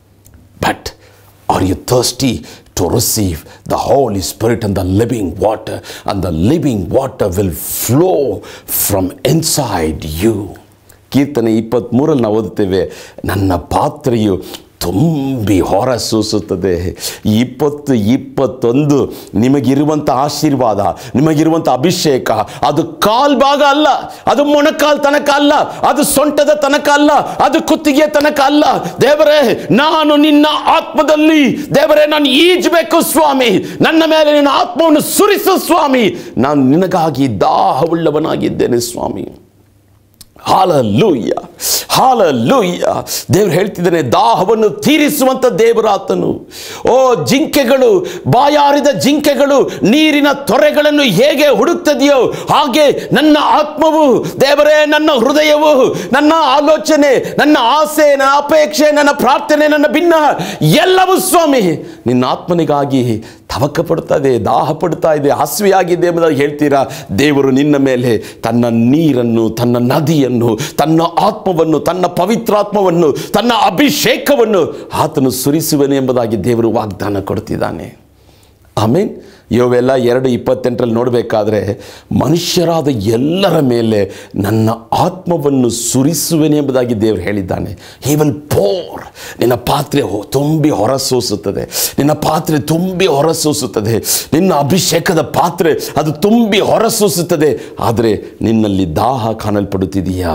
But are you thirsty to receive the Holy Spirit and the living water? And the living water will flow from inside you. ಕೀರ್ತನೆ ಇಪ್ಪತ್ತ್ಮೂರಲ್ಲಿ ನಾವು ಓದುತ್ತೇವೆ ನನ್ನ ಪಾತ್ರೆಯು ತುಂಬಿ ಹೊರ ಸೂಸುತ್ತದೆ ಇಪ್ಪತ್ತು ಇಪ್ಪತ್ತೊಂದು ನಿಮಗಿರುವಂಥ ಆಶೀರ್ವಾದ ನಿಮಗಿರುವಂಥ ಅಭಿಷೇಕ ಅದು ಕಾಲ್ ಭಾಗ ಅಲ್ಲ ಅದು ಮೊಣಕಾಲ್ ತನಕ ಅಲ್ಲ ಅದು ಸೊಂಟದ ತನಕ ಅಲ್ಲ ಅದು ಕುತ್ತಿಗೆ ತನಕ ಅಲ್ಲ ದೇವರೇ ನಾನು ನಿನ್ನ ಆತ್ಮದಲ್ಲಿ ದೇವರೇ ನಾನು ಈಜಬೇಕು ಸ್ವಾಮಿ ನನ್ನ ಮೇಲೆ ನಿನ್ನ ಆತ್ಮವನ್ನು ಸುರಿಸು ಸ್ವಾಮಿ ನಾನು ನಿನಗಾಗಿ ದಾಹವುಳ್ಳವನಾಗಿದ್ದೇನೆ ಸ್ವಾಮಿ ಹಾಲಲ್ಲೂಯ್ಯ ಹಾಲಲ್ಲೂಯ್ಯ ದೇವ್ರು ಹೇಳ್ತಿದ್ದಾನೆ ದಾಹವನ್ನು ತೀರಿಸುವಂಥ ದೇವರಾತನು ಓ ಜಿಂಕೆಗಳು ಬಾಯಾರಿದ ಜಿಂಕೆಗಳು ನೀರಿನ ತೊರೆಗಳನ್ನು ಹೇಗೆ ಹುಡುಕ್ತದೆಯೋ ಹಾಗೆ ನನ್ನ ಆತ್ಮವು ದೇವರೇ ನನ್ನ ಹೃದಯವು ನನ್ನ ಆಲೋಚನೆ ನನ್ನ ಆಸೆ ನನ್ನ ಅಪೇಕ್ಷೆ ನನ್ನ ಪ್ರಾರ್ಥನೆ ನನ್ನ ಭಿನ್ನ ಎಲ್ಲವೂ ಸ್ವಾಮಿ ನಿನ್ನ ಆತ್ಮನಿಗಾಗಿ ತವಕ ಪಡ್ತಾ ಇದೆ ದಾಹ ಪಡ್ತಾ ಇದೆ ಹಸಿವೆಯಾಗಿದೆ ಎಂಬುದಾಗಿ ಹೇಳ್ತೀರಾ ದೇವರು ನಿನ್ನ ಮೇಲೆ ತನ್ನ ನೀರನ್ನು ತನ್ನ ನದಿಯನ್ನು ತನ್ನ ಆತ್ಮವನ್ನು ತನ್ನ ಪವಿತ್ರಾತ್ಮವನ್ನು ತನ್ನ ಅಭಿಷೇಕವನ್ನು ಆತನು ಸುರಿಸುವನು ಎಂಬುದಾಗಿ ದೇವರು ವಾಗ್ದಾನ ಕೊಡ್ತಿದ್ದಾನೆ ಆಮೇನ್ ಯೋವೆಲ್ಲ ಎರಡು ಇಪ್ಪತ್ತೆಂಟರಲ್ಲಿ ನೋಡಬೇಕಾದ್ರೆ ಮನುಷ್ಯರಾದ ಎಲ್ಲರ ಮೇಲೆ ನನ್ನ ಆತ್ಮವನ್ನು ಸುರಿಸುವೆನೆ ಎಂಬುದಾಗಿ ದೇವರು ಹೇಳಿದ್ದಾನೆ ಹಿ ವಿಲ್ ಪೋರ್ ನಿನ್ನ ಪಾತ್ರೆ ಹೊ- ತುಂಬಿ ಹೊರಸೂಸುತ್ತದೆ ನಿನ್ನ ಪಾತ್ರೆ ತುಂಬಿ ಹೊರಸೂಸುತ್ತದೆ ನಿನ್ನ ಅಭಿಷೇಕದ ಪಾತ್ರೆ ಅದು ತುಂಬಿ ಹೊರಸೂಸುತ್ತದೆ ಆದರೆ ನಿನ್ನಲ್ಲಿ ದಾಹ ಕಾಣಲ್ಪಡುತ್ತಿದೆಯಾ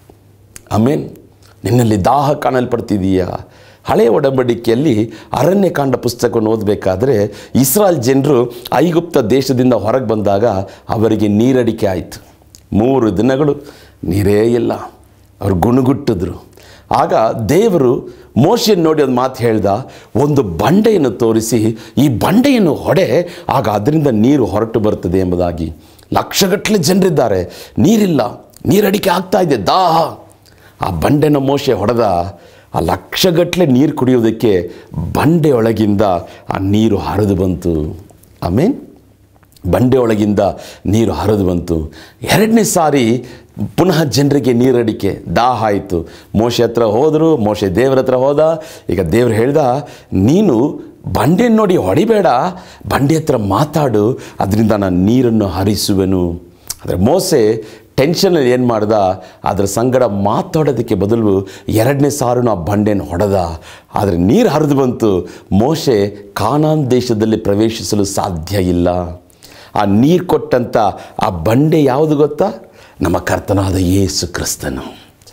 ಆಮೇನ್ ನಿನ್ನಲ್ಲಿ ದಾಹ ಕಾಣಲ್ಪಡ್ತಿದೀಯಾ ಹಳೆಯ ಒಡಂಬಡಿಕೆಯಲ್ಲಿ ಅರಣ್ಯಕಾಂಡ ಪುಸ್ತಕವನ್ನು ಓದಬೇಕಾದ್ರೆ ಇಸ್ರಾಯೇಲ್ ಜನರು ಐಗುಪ್ತ ದೇಶದಿಂದ ಹೊರಗೆ ಬಂದಾಗ ಅವರಿಗೆ ನೀರಡಿಕೆ ಆಯಿತು ಮೂರು ದಿನಗಳು ನೀರೇ ಇಲ್ಲ ಅವರು ಗುಣಗುಟ್ಟಿದ್ರು ಆಗ ದೇವರು ಮೋಶೆಯನ್ನು ನೋಡಿ ಒಂದು ಮಾತು ಹೇಳ್ದ ಒಂದು ಬಂಡೆಯನ್ನು ತೋರಿಸಿ ಈ ಬಂಡೆಯನ್ನು ಹೊಡೆ ಆಗ ಅದರಿಂದ ನೀರು ಹೊರಟು ಬರ್ತದೆ ಎಂಬುದಾಗಿ ಲಕ್ಷಗಟ್ಟಲೆ ಜನರಿದ್ದಾರೆ ನೀರಿಲ್ಲ ನೀರಡಿಕೆ ಆಗ್ತಾ ಇದೆ ದಾಹ ಆ ಬಂಡೆನ ಮೋಶೆ ಹೊಡೆದ ಆ ಲಕ್ಷಗಟ್ಟಲೆ ನೀರು ಕುಡಿಯೋದಕ್ಕೆ ಬಂಡೆಯೊಳಗಿಂದ ಆ ನೀರು ಹರಿದು ಬಂತು ಆಮೇನ್ ಬಂಡೆ ಒಳಗಿಂದ ನೀರು ಹರಿದು ಬಂತು ಎರಡನೇ ಸಾರಿ ಪುನಃ ಜನರಿಗೆ ನೀರಡಿಕೆ ದಾಹ ಆಯಿತು ಮೋಶೆ ಹತ್ರ ಹೋದರು ಮೋಶೆ ದೇವರ ಹತ್ರ ಹೋದ ಈಗ ದೇವ್ರು ಹೇಳ್ದ ನೀನು ಬಂಡೆ ನೋಡಿ ಹೊಡಿಬೇಡ ಬಂಡೆ ಹತ್ರ ಮಾತಾಡು ಅದರಿಂದ ನಾನು ನೀರನ್ನು ಹರಿಸುವೆನು ಆದರೆ ಮೋಸೆ ಟೆನ್ಷನಲ್ಲಿ ಏನು ಮಾಡ್ದ ಅದರ ಸಂಗಡ ಮಾತಾಡೋದಕ್ಕೆ ಬದಲು ಎರಡನೇ ಸಾರು ಆ ಬಂಡೆನ ಹೊಡೆದ ಆದರೆ ನೀರು ಹರಿದು ಬಂತು ಮೋಶೆ ಕಾನಾನ್ ದೇಶದಲ್ಲಿ ಪ್ರವೇಶಿಸಲು ಸಾಧ್ಯ ಇಲ್ಲ ಆ ನೀರು ಕೊಟ್ಟಂಥ ಆ ಬಂಡೆ ಯಾವುದು ಗೊತ್ತಾ ನಮ್ಮ ಕರ್ತನಾದ ಯೇಸು ಕ್ರಿಸ್ತನು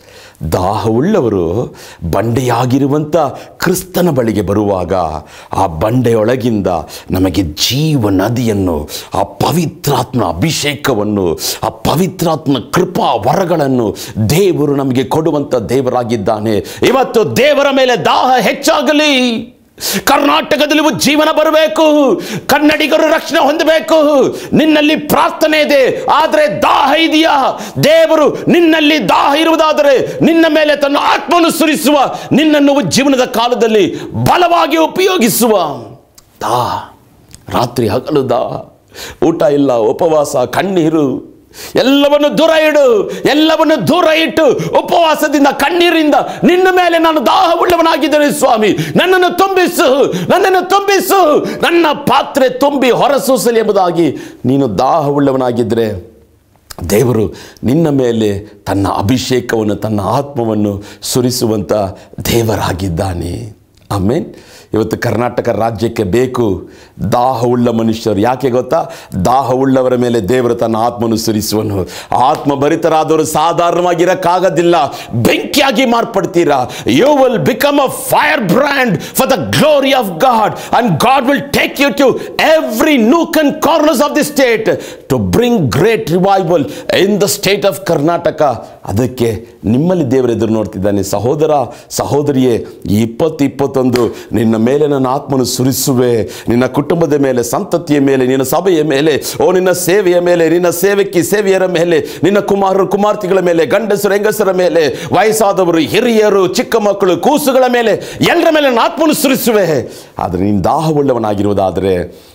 ದಾಹವುಳ್ಳವರು ಬಂಡೆಯಾಗಿರುವಂಥ ಕ್ರಿಸ್ತನ ಬಳಿಗೆ ಬರುವಾಗ ಆ ಬಂಡೆಯೊಳಗಿಂದ ನಮಗೆ ಜೀವ ನದಿಯನ್ನು ಆ ಪವಿತ್ರಾತ್ಮ ಅಭಿಷೇಕವನ್ನು ಆ ಪವಿತ್ರಾತ್ಮ ಕೃಪಾ ವರಗಳನ್ನು ದೇವರು ನಮಗೆ ಕೊಡುವಂಥ ದೇವರಾಗಿದ್ದಾನೆ ಇವತ್ತು ದೇವರ ಮೇಲೆ ದಾಹ ಹೆಚ್ಚಾಗಲಿ ಕರ್ನಾಟಕದಲ್ಲಿ ಜೀವನ ಬರಬೇಕು ಕನ್ನಡಿಗರು ರಕ್ಷಣೆ ಹೊಂದಬೇಕು ನಿನ್ನಲ್ಲಿ ಪ್ರಾರ್ಥನೆ ಇದೆ ಆದರೆ ದಾಹ ಇದೆಯಾ ದೇವರು ನಿನ್ನಲ್ಲಿ ದಾಹ ಇರುವುದಾದರೆ ನಿನ್ನ ಮೇಲೆ ತನ್ನ ಆತ್ಮವನ್ನು ಸುರಿಸುವ ನಿನ್ನನ್ನು ಜೀವನದ ಕಾಲದಲ್ಲಿ ಬಲವಾಗಿ ಉಪಯೋಗಿಸುವ ದಾಹ ರಾತ್ರಿ ಹಗಲು ದಾಹ ಊಟ ಇಲ್ಲ ಉಪವಾಸ ಕಣ್ಣೀರು ಎಲ್ಲವನ್ನು ದೂರ ಇಡು ಎಲ್ಲವನ್ನು ದೂರ ಇಟ್ಟು ಉಪವಾಸದಿಂದ ಕಣ್ಣೀರಿಂದ ನಿನ್ನ ಮೇಲೆ ನಾನು ದಾಹವುಳ್ಳವನಾಗಿದ್ದೇನೆ ಸ್ವಾಮಿ ನನ್ನನ್ನು ತುಂಬಿಸು ನನ್ನನ್ನು ತುಂಬಿಸು ನನ್ನ ಪಾತ್ರೆ ತುಂಬಿ ಹೊರಸೂಸಲಿ ಎಂಬುದಾಗಿ ನೀನು ದಾಹವುಳ್ಳವನಾಗಿದ್ದರೆ ದೇವರು ನಿನ್ನ ಮೇಲೆ ತನ್ನ ಅಭಿಷೇಕವನ್ನು ತನ್ನ ಆತ್ಮವನ್ನು ಸುರಿಸುವಂಥ ದೇವರಾಗಿದ್ದಾನೆ ಆಮೇನ್ ಇವತ್ತು ಕರ್ನಾಟಕ ರಾಜ್ಯಕ್ಕೆ ಬೇಕು ದಾಹವುಳ್ಳ ಮನುಷ್ಯರು ಯಾಕೆ ಗೊತ್ತಾ ದಾಹವುಳ್ಳವರ ಮೇಲೆ ದೇವರು ತನ್ನ ಆತ್ಮನು ಸುರಿಸುವನು ಆತ್ಮ ಭರಿತರಾದವರು ಸಾಧಾರಣವಾಗಿರಕ್ಕಾಗೋದಿಲ್ಲ ಬೆಂಕಿಯಾಗಿ ಮಾರ್ಪಡ್ತೀರಾ you will become a fire brand for the glory of God and God will take you to every nook and corners of the state to bring great revival in the state of Karnataka ಅದಕ್ಕೆ ನಿಮ್ಮಲ್ಲಿ ದೇವರು ಎದುರು ನೋಡ್ತಿದ್ದಾನೆ ಸಹೋದರ ಸಹೋದರಿಯೇ ಈ ಇಪ್ಪತ್ತು ಇಪ್ಪತ್ತೊಂದು ನಿನ್ನ ಮೇಲೆ ನನ್ನ ಆತ್ಮನು ಸುರಿಸುವೆ ನಿನ್ನ ಕುಟುಂಬದ ಮೇಲೆ ಸಂತತಿಯ ಮೇಲೆ ನಿನ್ನ ಸಭೆಯ ಮೇಲೆ ಓ ನಿನ್ನ ಸೇವೆಯ ಮೇಲೆ ನಿನ್ನ ಸೇವಕಿ ಸೇವೆಯರ ಮೇಲೆ ನಿನ್ನ ಕುಮಾರರು ಕುಮಾರ್ತಿಗಳ ಮೇಲೆ ಗಂಡಸರು ಹೆಂಗಸರ ಮೇಲೆ ವಯಸ್ಸಾದವರು ಹಿರಿಯರು ಚಿಕ್ಕ ಮಕ್ಕಳು ಕೂಸುಗಳ ಮೇಲೆ ಎಲ್ಲರ ಮೇಲೆ ನನ್ನ ಆತ್ಮನು ಸುರಿಸುವೆ ಆದರೆ ನೀನು ದಾಹವುಳ್ಳವನಾಗಿರುವುದಾದರೆ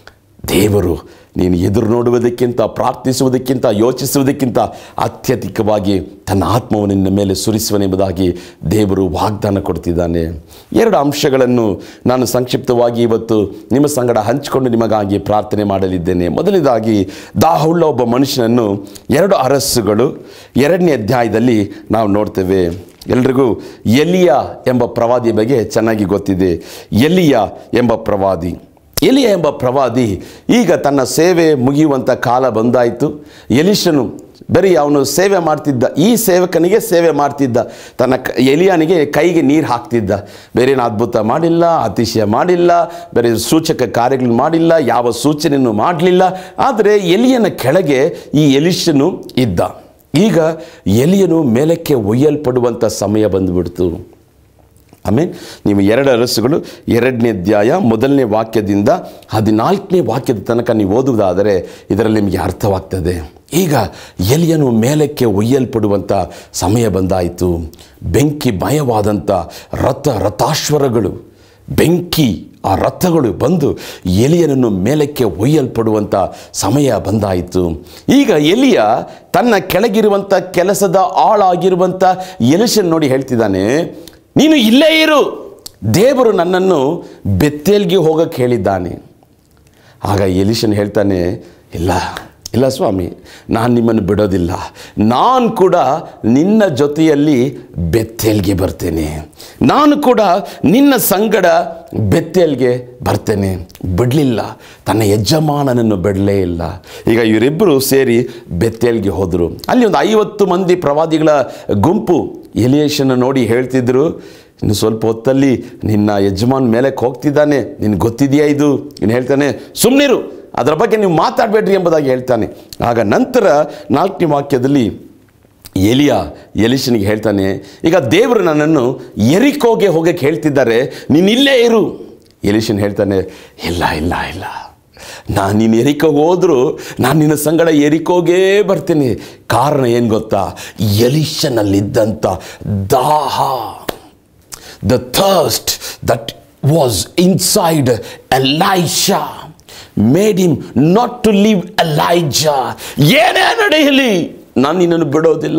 ದೇವರು ನೀನು ಎದುರು ನೋಡುವುದಕ್ಕಿಂತ ಪ್ರಾರ್ಥಿಸುವುದಕ್ಕಿಂತ ಯೋಚಿಸುವುದಕ್ಕಿಂತ ಅತ್ಯಧಿಕವಾಗಿ ತನ್ನ ಆತ್ಮವನ್ನು ನಿನ್ನ ಮೇಲೆ ಸುರಿಸುವನೆಂಬುದಾಗಿ ದೇವರು ವಾಗ್ದಾನ ಕೊಡ್ತಿದ್ದಾನೆ ಎರಡು ಅಂಶಗಳನ್ನು ನಾನು ಸಂಕ್ಷಿಪ್ತವಾಗಿ ಇವತ್ತು ನಿಮ್ಮ ಸಂಗಡ ಹಂಚಿಕೊಂಡು ನಿಮಗಾಗಿ ಪ್ರಾರ್ಥನೆ ಮಾಡಲಿದ್ದೇನೆ ಮೊದಲನೇದಾಗಿ ದಾಹವುಳ್ಳ ಒಬ್ಬ ಮನುಷ್ಯನನ್ನು ಎರಡು ಅರಸುಗಳು ಎರಡನೇ ಅಧ್ಯಾಯದಲ್ಲಿ ನಾವು ನೋಡ್ತೇವೆ ಎಲ್ರಿಗೂ ಎಲಿಯ ಎಂಬ ಪ್ರವಾದಿ ಬಗ್ಗೆ ಚೆನ್ನಾಗಿ ಗೊತ್ತಿದೆ ಎಲಿಯ ಎಂಬ ಪ್ರವಾದಿ ಎಲಿಯ ಎಂಬ ಪ್ರವಾದಿ ಈಗ ತನ್ನ ಸೇವೆ ಮುಗಿಯುವಂಥ ಕಾಲ ಬಂದಾಯಿತು ಎಲಿಶನು ಬರೀ ಅವನು ಸೇವೆ ಮಾಡ್ತಿದ್ದ ಈ ಸೇವಕನಿಗೆ ಸೇವೆ ಮಾಡ್ತಿದ್ದ ತನ್ನ ಕ ಎಲಿಯನಿಗೆ ಕೈಗೆ ನೀರು ಹಾಕ್ತಿದ್ದ ಬೇರೇನು ಅದ್ಭುತ ಮಾಡಿಲ್ಲ ಅತಿಶಯ ಮಾಡಿಲ್ಲ ಬೇರೆ ಸೂಚಕ ಕಾರ್ಯಗಳನ್ನು ಮಾಡಿಲ್ಲ ಯಾವ ಸೂಚನೆಯನ್ನು ಮಾಡಲಿಲ್ಲ ಆದರೆ ಎಲಿಯನ ಕೆಳಗೆ ಈ ಎಲಿಶನು ಇದ್ದ ಈಗ ಎಲಿಯನು ಮೇಲಕ್ಕೆ ಒಯ್ಯಲ್ಪಡುವಂಥ ಸಮಯ ಬಂದುಬಿಡ್ತು ಆಮೇಲೆ ನೀವು ಎರಡು ಅರಸುಗಳು ಎರಡನೇ ಅಧ್ಯಾಯ ಮೊದಲನೇ ವಾಕ್ಯದಿಂದ ಹದಿನಾಲ್ಕನೇ ವಾಕ್ಯದ ತನಕ ನೀವು ಓದುವುದಾದರೆ ಇದರಲ್ಲಿ ನಿಮಗೆ ಅರ್ಥವಾಗ್ತದೆ ಈಗ ಎಲಿಯನು ಮೇಲಕ್ಕೆ ಒಯ್ಯಲ್ಪಡುವಂಥ ಸಮಯ ಬಂದಾಯಿತು ಬೆಂಕಿ ಭಯವಾದಂಥ ರಥ ರಥಾಶ್ವರಗಳು ಬೆಂಕಿ ಆ ರಥಗಳು ಬಂದು ಎಲಿಯನನ್ನು ಮೇಲಕ್ಕೆ ಒಯ್ಯಲ್ಪಡುವಂಥ ಸಮಯ ಬಂದಾಯಿತು ಈಗ ಎಲಿಯ ತನ್ನ ಕೆಳಗಿರುವಂಥ ಕೆಲಸದ ಆಳಾಗಿರುವಂಥ ಎಲಿಶನ್ ನೋಡಿ ಹೇಳ್ತಿದ್ದಾನೆ ನೀನು ಇಲ್ಲೇ ಇರು ದೇವರು ನನ್ನನ್ನು ಬೆತ್ತೇಲ್ಗೆ ಹೋಗಕ್ಕೆ ಹೇಳಿದ್ದಾನೆ ಆಗ ಎಲಿಶನ್ ಹೇಳ್ತಾನೆ ಇಲ್ಲ ಇಲ್ಲ ಸ್ವಾಮಿ ನಾನು ನಿಮ್ಮನ್ನು ಬಿಡೋದಿಲ್ಲ ನಾನು ಕೂಡ ನಿನ್ನ ಜೊತೆಯಲ್ಲಿ ಬೆತ್ತೇಲ್ಗೆ ಬರ್ತೇನೆ ನಾನು ಕೂಡ ನಿನ್ನ ಸಂಗಡ ಬೆತ್ತೇಲ್ಗೆ ಬರ್ತೇನೆ ಬಿಡಲಿಲ್ಲ ತನ್ನ ಯಜಮಾನನನ್ನು ಬಿಡಲೇ ಇಲ್ಲ ಈಗ ಇವರಿಬ್ಬರು ಸೇರಿ ಬೆತ್ತೇಲ್ಗೆ ಹೋದರು ಅಲ್ಲಿ ಒಂದು ಐವತ್ತು ಮಂದಿ ಪ್ರವಾದಿಗಳ ಗುಂಪು ಎಲಿಯೇಷನ ನೋಡಿ ಹೇಳ್ತಿದ್ರು ಇನ್ನು ಸ್ವಲ್ಪ ಹೊತ್ತಲ್ಲಿ ನಿನ್ನ ಯಜಮಾನ್ ಮೇಲಕ್ಕೆ ಹೋಗ್ತಿದ್ದಾನೆ ನಿನ್ಗೆ ಗೊತ್ತಿದೆಯಾ ಇದು ಇನ್ನು ಹೇಳ್ತಾನೆ ಸುಮ್ಮನಿರು ಅದರ ಬಗ್ಗೆ ನೀವು ಮಾತಾಡಬೇಡ್ರಿ ಎಂಬುದಾಗಿ ಹೇಳ್ತಾನೆ ಆಗ ನಂತರ ನಾಲ್ಕನೇ ವಾಕ್ಯದಲ್ಲಿ ಎಲಿಯ ಎಲಿಶನಿಗೆ ಹೇಳ್ತಾನೆ ಈಗ ದೇವರು ನನ್ನನ್ನು ಎರಿಕೋಗೆ ಹೋಗಕ್ಕೆ ಹೇಳ್ತಿದ್ದಾರೆ ನೀನು ಇಲ್ಲೇ ಇರು ಎಲಿಶನ್ ಹೇಳ್ತಾನೆ ಇಲ್ಲ ಇಲ್ಲ ಇಲ್ಲ ನಾನು ನೀನು ಎರಿಕೋಗೆ ಹೋದರೂ ನಾನು ನಿನ್ನ ಸಂಗಡ ಎರಿಕೋಗೇ ಬರ್ತೀನಿ ಕಾರಣ ಏನು ಗೊತ್ತಾ ಎಲಿಶನಲ್ಲಿದ್ದಂಥ ದಾಹ the thirst that was inside Elisha made him not to leave Elijah. ಏನೇ ನಡೆಯಲಿ ನಾನು ನಿನ್ನನ್ನು ಬಿಡೋದಿಲ್ಲ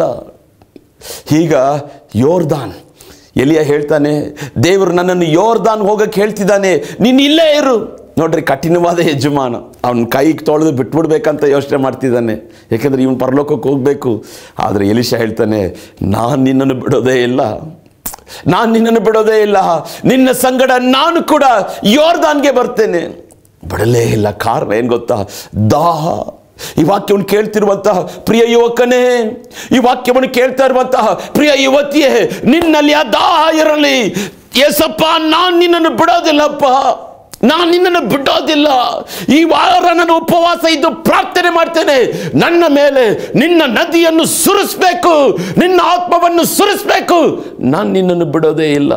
ಈಗ ಯೋರ್ದಾನ್ ಎಲಿಯ ಹೇಳ್ತಾನೆ ದೇವರು ನನ್ನನ್ನು ಯೋರ್ದಾನ್ ಹೋಗಕ್ಕೆ ಹೇಳ್ತಿದ್ದಾನೆ ನೀನು ಇಲ್ಲೇ ಇರು ನೋಡ್ರಿ ಕಠಿಣವಾದ ಯಜಮಾನ ಅವನ ಕೈಗೆ ತೊಳೆದು ಬಿಟ್ಬಿಡ್ಬೇಕಂತ ಯೋಚನೆ ಮಾಡ್ತಿದ್ದಾನೆ ಯಾಕೆಂದರೆ ಇವನು ಪರಲೋಕಕ್ಕೆ ಹೋಗಬೇಕು ಆದರೆ ಎಲಿಶ ಹೇಳ್ತಾನೆ ನಾನು ನಿನ್ನನ್ನು ಬಿಡೋದೇ ಇಲ್ಲ ನಾನು ನಿನ್ನನ್ನು ಬಿಡೋದೇ ಇಲ್ಲ ನಿನ್ನ ಸಂಗಡ ನಾನು ಕೂಡ ಯೋರ್ದಾನ್ಗೆ ಬರ್ತೇನೆ ಬಿಡಲೇ ಇಲ್ಲ ಕಾರಣ ಏನು ಗೊತ್ತಾ ದಾಹ ಈ ವಾಕ್ಯವನ್ನು ಕೇಳ್ತಿರುವಂತಹ ಪ್ರಿಯ ಯುವಕನೇ ಈ ವಾಕ್ಯವನ್ನು ಕೇಳ್ತಾ ಇರುವಂತಹ ಪ್ರಿಯ ಯುವತಿಯೇ ನಿನ್ನಲ್ಲಿ ಆ ದಾಹ ಇರಲಿ ಏಸಪ್ಪ ನಾನು ನಿನ್ನನ್ನು ಬಿಡೋದಿಲ್ಲಪ್ಪ ನಾನು ನಿನ್ನನ್ನು ಬಿಡೋದಿಲ್ಲ ಈ ವಾರ ನಾನು ಉಪವಾಸ ಇದ್ದು ಪ್ರಾರ್ಥನೆ ಮಾಡ್ತೇನೆ ನನ್ನ ಮೇಲೆ ನಿನ್ನ ನದಿಯನ್ನು ಸುರಿಸ್ಬೇಕು ನಿನ್ನ ಆತ್ಮವನ್ನು ಸುರಿಸ್ಬೇಕು ನಾನು ನಿನ್ನನ್ನು ಬಿಡೋದೇ ಇಲ್ಲ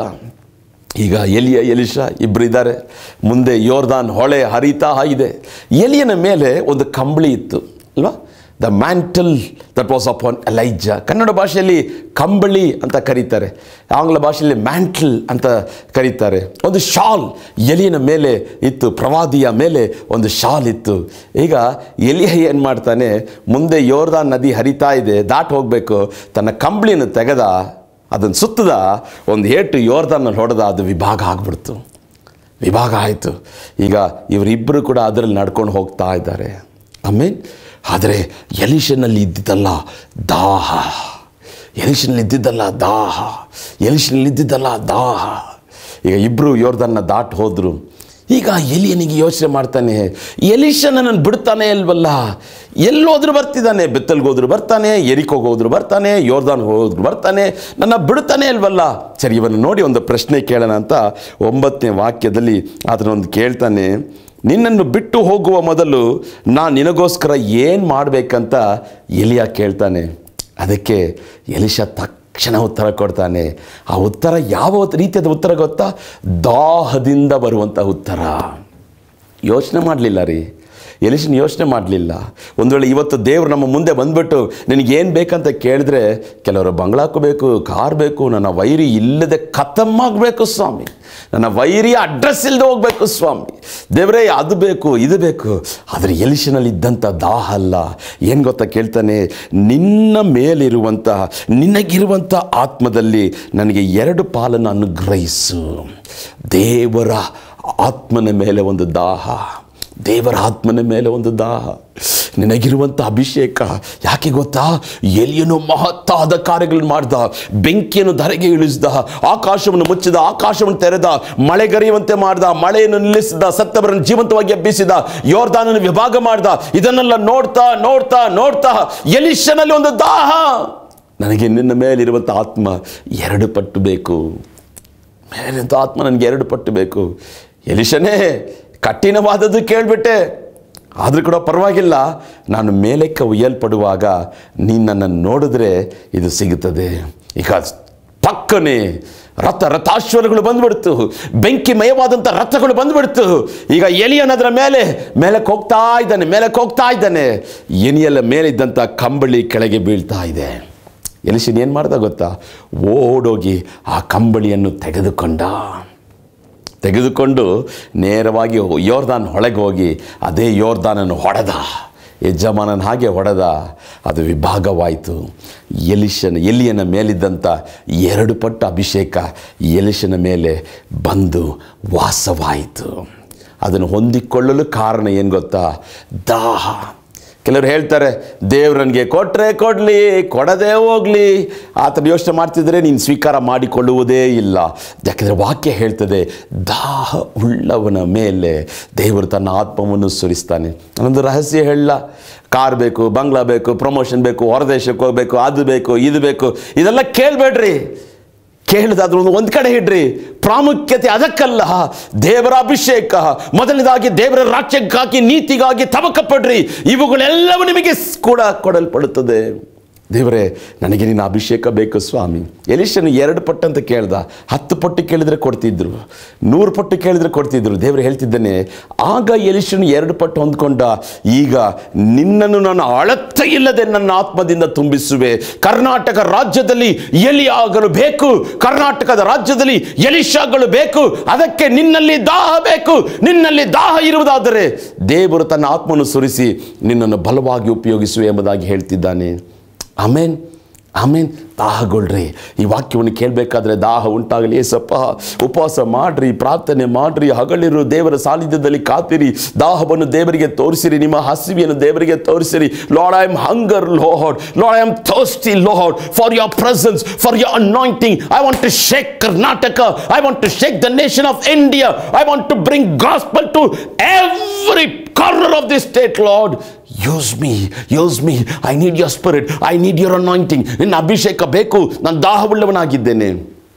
ಈಗ ಎಲಿಯ ಎಲಿಶ ಇಬ್ಬರು ಇದ್ದಾರೆ ಮುಂದೆ ಯೋರ್ದಾನ್ ಹೊಳೆ ಹರಿತಾ ಇದೆ ಎಲಿಯನ ಮೇಲೆ ಒಂದು ಕಂಬಳಿ ಇತ್ತು ಅಲ್ವಾ the mantle that was upon Elijah Kannada ಭಾಷೆಯಲ್ಲಿ ಕಂಬಳಿ ಅಂತ ಕರೀತಾರೆ ಆಂಗ್ಲ ಭಾಷೆಯಲ್ಲಿ ಮ್ಯಾಂಟಲ್ ಅಂತ ಕರೀತಾರೆ ಒಂದು ಶಾಲ್ ಎಲಿಯನ ಮೇಲೆ ಇತ್ತು ಪ್ರವಾದಿಯ ಮೇಲೆ ಒಂದು ಶಾಲ್ ಇತ್ತು ಈಗ ಎಲಿಯ ಏನು ಮಾಡ್ತಾನೆ ಮುಂದೆ ಯೋರ್ದಾನ್ ನದಿ ಹರಿತಾ ಇದೆ ದಾಟ್ ಹೋಗಬೇಕು ತನ್ನ ಕಂಬಳಿಯನ್ನು ತೆಗೆದ ಅದನ್ನು ಸುತ್ತದ ಒಂದು ಏಟು ಯೋರ್ದಾನಲ್ಲಿ ಹೊಡೆದ ಅದು ವಿಭಾಗ ಆಗ್ಬಿಡ್ತು ವಿಭಾಗ ಆಯಿತು ಈಗ ಇವರಿಬ್ಬರು ಕೂಡ ಅದರಲ್ಲಿ ನಡ್ಕೊಂಡು ಹೋಗ್ತಾ ಇದ್ದಾರೆ ಆಮೇಲೆ ಆದರೆ ಎಲಿಷನಲ್ಲಿ ಇದ್ದಿದ್ದಲ್ಲ ದಾಹ ಎಲಿಷನಲ್ಲಿ ಇದ್ದಿದ್ದಲ್ಲ ದಾಹ ಎಲಿಷನಲ್ಲಿ ಇದ್ದಿದ್ದಲ್ಲ ದಾಹ ಈಗ ಇಬ್ಬರು ಯೋರ್ದನ್ನ ದಾಟ್ ಹೋದರು ಈಗ ಎಲಿಯನಿಗೆ ಯೋಚನೆ ಮಾಡ್ತಾನೆ ಎಲಿಶ ನನ್ನನ್ನು ಬಿಡ್ತಾನೆ ಅಲ್ವಲ್ಲ ಎಲ್ಲೋದ್ರೂ ಬರ್ತಿದ್ದಾನೆ ಬೆತ್ತಲ್ಗೆ ಹೋದ್ರು ಬರ್ತಾನೆ ಎರಿಕೋಗಿ ಹೋದ್ರು ಬರ್ತಾನೆ ಯೋರ್ದಾನ್ ಹೋದ್ರು ಬರ್ತಾನೆ ನನ್ನ ಬಿಡ್ತಾನೆ ಅಲ್ವಲ್ಲ ಸರಿ ಇವನು ನೋಡಿ ಒಂದು ಪ್ರಶ್ನೆ ಕೇಳೋಣ ಅಂತ ಒಂಬತ್ತನೇ ವಾಕ್ಯದಲ್ಲಿ ಅದನ್ನೊಂದು ಕೇಳ್ತಾನೆ ನಿನ್ನನ್ನು ಬಿಟ್ಟು ಹೋಗುವ ಮೊದಲು ನಾನು ನಿನಗೋಸ್ಕರ ಏನು ಮಾಡಬೇಕಂತ ಎಲಿಯ ಕೇಳ್ತಾನೆ ಅದಕ್ಕೆ ಎಲಿಶ ತಕ್ಷಣ ಉತ್ತರ ಕೊಡ್ತಾನೆ ಆ ಉತ್ತರ ಯಾವ ರೀತಿಯಾದ ಉತ್ತರ ಗೊತ್ತಾ ದಾಹದಿಂದ ಬರುವಂಥ ಉತ್ತರ ಯೋಚನೆ ಮಾಡಲಿಲ್ಲ ರೀ ಎಲಿಶನ್ ಯೋಚನೆ ಮಾಡಲಿಲ್ಲ ಒಂದು ವೇಳೆ ಇವತ್ತು ದೇವರು ನಮ್ಮ ಮುಂದೆ ಬಂದ್ಬಿಟ್ಟು ನಿನಗೇನು ಬೇಕಂತ ಕೇಳಿದ್ರೆ ಕೆಲವರು ಬಂಗ್ಲಾಕು ಬೇಕು ಕಾರ್ ಬೇಕು ನನ್ನ ವೈರಿ ಇಲ್ಲದೆ ಖತಮ್ ಆಗಬೇಕು ಸ್ವಾಮಿ ನನ್ನ ವೈರಿಯ ಅಡ್ರೆಸ್ ಇಲ್ಲದೆ ಹೋಗಬೇಕು ಸ್ವಾಮಿ ದೇವರೇ ಅದು ಬೇಕು ಇದು ಬೇಕು ಆದರೆ ಎಲಿಶನಲ್ಲಿ ಇದ್ದಂಥ ದಾಹ ಅಲ್ಲ ಏನು ಗೊತ್ತಾ ಕೇಳ್ತಾನೆ ನಿನ್ನ ಮೇಲಿರುವಂತಹ ನಿನಗಿರುವಂಥ ಆತ್ಮದಲ್ಲಿ ನನಗೆ ಎರಡು ಪಾಲನ್ನು ಅನುಗ್ರಹಿಸು ದೇವರ ಆತ್ಮನ ಮೇಲೆ ಒಂದು ದಾಹ ದೇವರ ಆತ್ಮನ ಮೇಲೆ ಒಂದು ದಾಹ ನಿನಗಿರುವಂಥ ಅಭಿಷೇಕ ಯಾಕೆ ಗೊತ್ತಾ ಎಲಿಯನು ಮಹತ್ತಾದ ಕಾರ್ಯಗಳನ್ನು ಮಾಡ್ದ ಬೆಂಕಿಯನ್ನು ಧರೆಗೆ ಇಳಿಸ್ದ ಆಕಾಶವನ್ನು ಮುಚ್ಚಿದ ಆಕಾಶವನ್ನು ತೆರೆದ ಮಳೆಗರೆಯುವಂತೆ ಮಾಡ್ದ ಮಳೆಯನ್ನು ನಿಲ್ಲಿಸಿದ ಸತ್ತವರನ್ನು ಜೀವಂತವಾಗಿ ಎಬ್ಬಿಸಿದ ಯೋರ್ದಾನನ್ನು ವಿಭಾಗ ಮಾಡ್ದ ಇದನ್ನೆಲ್ಲ ನೋಡ್ತಾ ನೋಡ್ತಾ ನೋಡ್ತಾ ಎಲಿಶನಲ್ಲಿ ಒಂದು ದಾಹ ನನಗೆ ನಿನ್ನ ಮೇಲಿರುವಂಥ ಆತ್ಮ ಎರಡು ಪಟ್ಟು ಬೇಕು ಮೇಲಿರುವಂಥ ಆತ್ಮ ನನಗೆ ಎರಡು ಪಟ್ಟು ಬೇಕು ಎಲಿಶನೇ ಕಠಿಣವಾದದ್ದು ಕೇಳಿಬಿಟ್ಟೆ ಆದರೂ ಕೂಡ ಪರವಾಗಿಲ್ಲ ನಾನು ಮೇಲಕ್ಕೆ ಒಯ್ಯಲ್ಪಡುವಾಗ ನೀನು ನನ್ನನ್ನು ನೋಡಿದ್ರೆ ಇದು ಸಿಗುತ್ತದೆ ಈಗ ಪಕ್ಕನೆ ರಥ ರಥಾಶ್ವರಗಳು ಬಂದ್ಬಿಡ್ತು ಬೆಂಕಿಮಯವಾದಂಥ ರಥಗಳು ಬಂದ್ಬಿಡ್ತು ಈಗ ಎಲಿಯನದರ ಮೇಲೆ ಮೇಲಕ್ಕೆ ಹೋಗ್ತಾ ಇದ್ದಾನೆ ಮೇಲಕ್ಕೆ ಹೋಗ್ತಾ ಇದ್ದಾನೆ ಎನಿಯಲ್ಲ ಮೇಲಿದ್ದಂಥ ಕಂಬಳಿ ಕೆಳಗೆ ಬೀಳ್ತಾ ಇದೆ ಎಲಿಶನ್ ಏನು ಮಾಡ್ದ ಗೊತ್ತಾ ಓಡೋಗಿ ಆ ಕಂಬಳಿಯನ್ನು ತೆಗೆದುಕೊಂಡ ತೆಗೆದುಕೊಂಡು ನೇರವಾಗಿ ಯೋರ್ದಾನ್ ಹೊಳೆಗೆ ಹೋಗಿ ಅದೇ ಯೋರ್ದಾನನ್ನು ಹೊಡೆದ ಯಜಮಾನನ ಹಾಗೆ ಹೊಡೆದ ಅದು ವಿಭಾಗವಾಯಿತು ಎಲಿಶನ ಎಲಿಯನ ಮೇಲಿದ್ದಂಥ ಎರಡು ಪಟ್ಟು ಅಭಿಷೇಕ ಎಲಿಶನ ಮೇಲೆ ಬಂದು ವಾಸವಾಯಿತು ಅದನ್ನು ಹೊಂದಿಕೊಳ್ಳಲು ಕಾರಣ ಏನು ಗೊತ್ತಾ ದಾಹ ಕೆಲವರು ಹೇಳ್ತಾರೆ ದೇವ್ರು ನನಗೆ ಕೊಟ್ಟರೆ ಕೊಡಲಿ ಕೊಡದೇ ಹೋಗಲಿ ಆ ಥರ ಯೋಚನೆ ಮಾಡ್ತಿದ್ರೆ ನೀನು ಸ್ವೀಕಾರ ಮಾಡಿಕೊಳ್ಳುವುದೇ ಇಲ್ಲ ಯಾಕೆಂದರೆ ವಾಕ್ಯ ಹೇಳ್ತದೆ ದಾಹ ಉಳ್ಳವನ ಮೇಲೆ ದೇವರು ತನ್ನ ಆತ್ಮವನ್ನು ಸುರಿಸ್ತಾನೆ ನಾನೊಂದು ರಹಸ್ಯ ಹೇಳಲ್ಲ ಕಾರ್ ಬೇಕು ಬಂಗ್ಲಾ ಬೇಕು ಪ್ರಮೋಷನ್ ಬೇಕು ಹೊರದೇಶಕ್ಕೆ ಹೋಗಬೇಕು ಅದು ಬೇಕು ಇದು ಬೇಕು ಇದೆಲ್ಲ ಕೇಳಬೇಡ್ರಿ ಕೇಳಿದಾದ್ರೂ ಒಂದು ಒಂದು ಕಡೆ ಇಡ್ರಿ ಪ್ರಾಮುಖ್ಯತೆ ಅದಕ್ಕಲ್ಲ ದೇವರ ಅಭಿಷೇಕ ಮೊದಲನೇದಾಗಿ ದೇವರ ರಾಜ್ಯಕ್ಕಾಗಿ ನೀತಿಗಾಗಿ ತವಕ ಪಡ್ರಿ ಇವುಗಳೆಲ್ಲವೂ ನಿಮಗೆ ಸ್- ಕೂಡ ಕೊಡಲ್ಪಡುತ್ತದೆ ದೇವರೇ ನನಗೆ ನಿನ್ನ ಅಭಿಷೇಕ ಬೇಕು ಸ್ವಾಮಿ ಎಲಿಶನು ಎರಡು ಪಟ್ಟು ಅಂತ ಕೇಳ್ದ ಹತ್ತು ಪಟ್ಟು ಕೇಳಿದ್ರೆ ಕೊಡ್ತಿದ್ರು ನೂರು ಪಟ್ಟು ಕೇಳಿದ್ರೆ ಕೊಡ್ತಿದ್ರು ದೇವರು ಹೇಳ್ತಿದ್ದಾನೆ ಆಗ ಎಲಿಶನು ಎರಡು ಪಟ್ಟು ಹೊಂದ್ಕೊಂಡ ಈಗ ನಿನ್ನನ್ನು ನಾನು ಅಳತೆ ಇಲ್ಲದೆ ನನ್ನ ಆತ್ಮದಿಂದ ತುಂಬಿಸುವೆ ಕರ್ನಾಟಕ ರಾಜ್ಯದಲ್ಲಿ ಎಲಿ ಆಗಲು ಬೇಕು ಕರ್ನಾಟಕದ ರಾಜ್ಯದಲ್ಲಿ ಎಲಿಶಾಗಳು ಬೇಕು ಅದಕ್ಕೆ ನಿನ್ನಲ್ಲಿ ದಾಹ ಬೇಕು ನಿನ್ನಲ್ಲಿ ದಾಹ ಇರುವುದಾದರೆ ದೇವರು ತನ್ನ ಆತ್ಮವನ್ನು ಸುರಿಸಿ ನಿನ್ನನ್ನು ಬಲವಾಗಿ ಉಪಯೋಗಿಸುವೆ ಎಂಬುದಾಗಿ ಹೇಳ್ತಿದ್ದಾನೆ ಆಮೇನ್ ಆಮೇನ್ ದಾಹಗೊಳ್ರಿ ಈ ವಾಕ್ಯವನ್ನು ಕೇಳಬೇಕಾದ್ರೆ ದಾಹ ಉಂಟಾಗಲಿ ಏಸಪ್ಪ ಉಪವಾಸ ಮಾಡ್ರಿ ಪ್ರಾರ್ಥನೆ ಮಾಡ್ರಿ ಹಗಲಿರು ದೇವರ ಸಾನ್ನಿಧ್ಯದಲ್ಲಿ ಕಾತಿರಿ ದಾಹವನ್ನು ದೇವರಿಗೆ ತೋರಿಸಿರಿ ನಿಮ್ಮ ಹಸಿವೆಯನ್ನು ದೇವರಿಗೆ ತೋರಿಸಿರಿ Lord I am hunger Lord Lord I am thirsty Lord for your presence for your anointing I want to shake Karnataka I want to shake the nation of India I want to bring gospel to every corner of the state Lord use me use me I need your spirit I need your anointing ನಿನ್ನ ಅಭಿಷೇಕ ಬೇಕು ನಾನು ದಾಹವುಳ್ಳವನಾಗಿದ್ದೇನೆ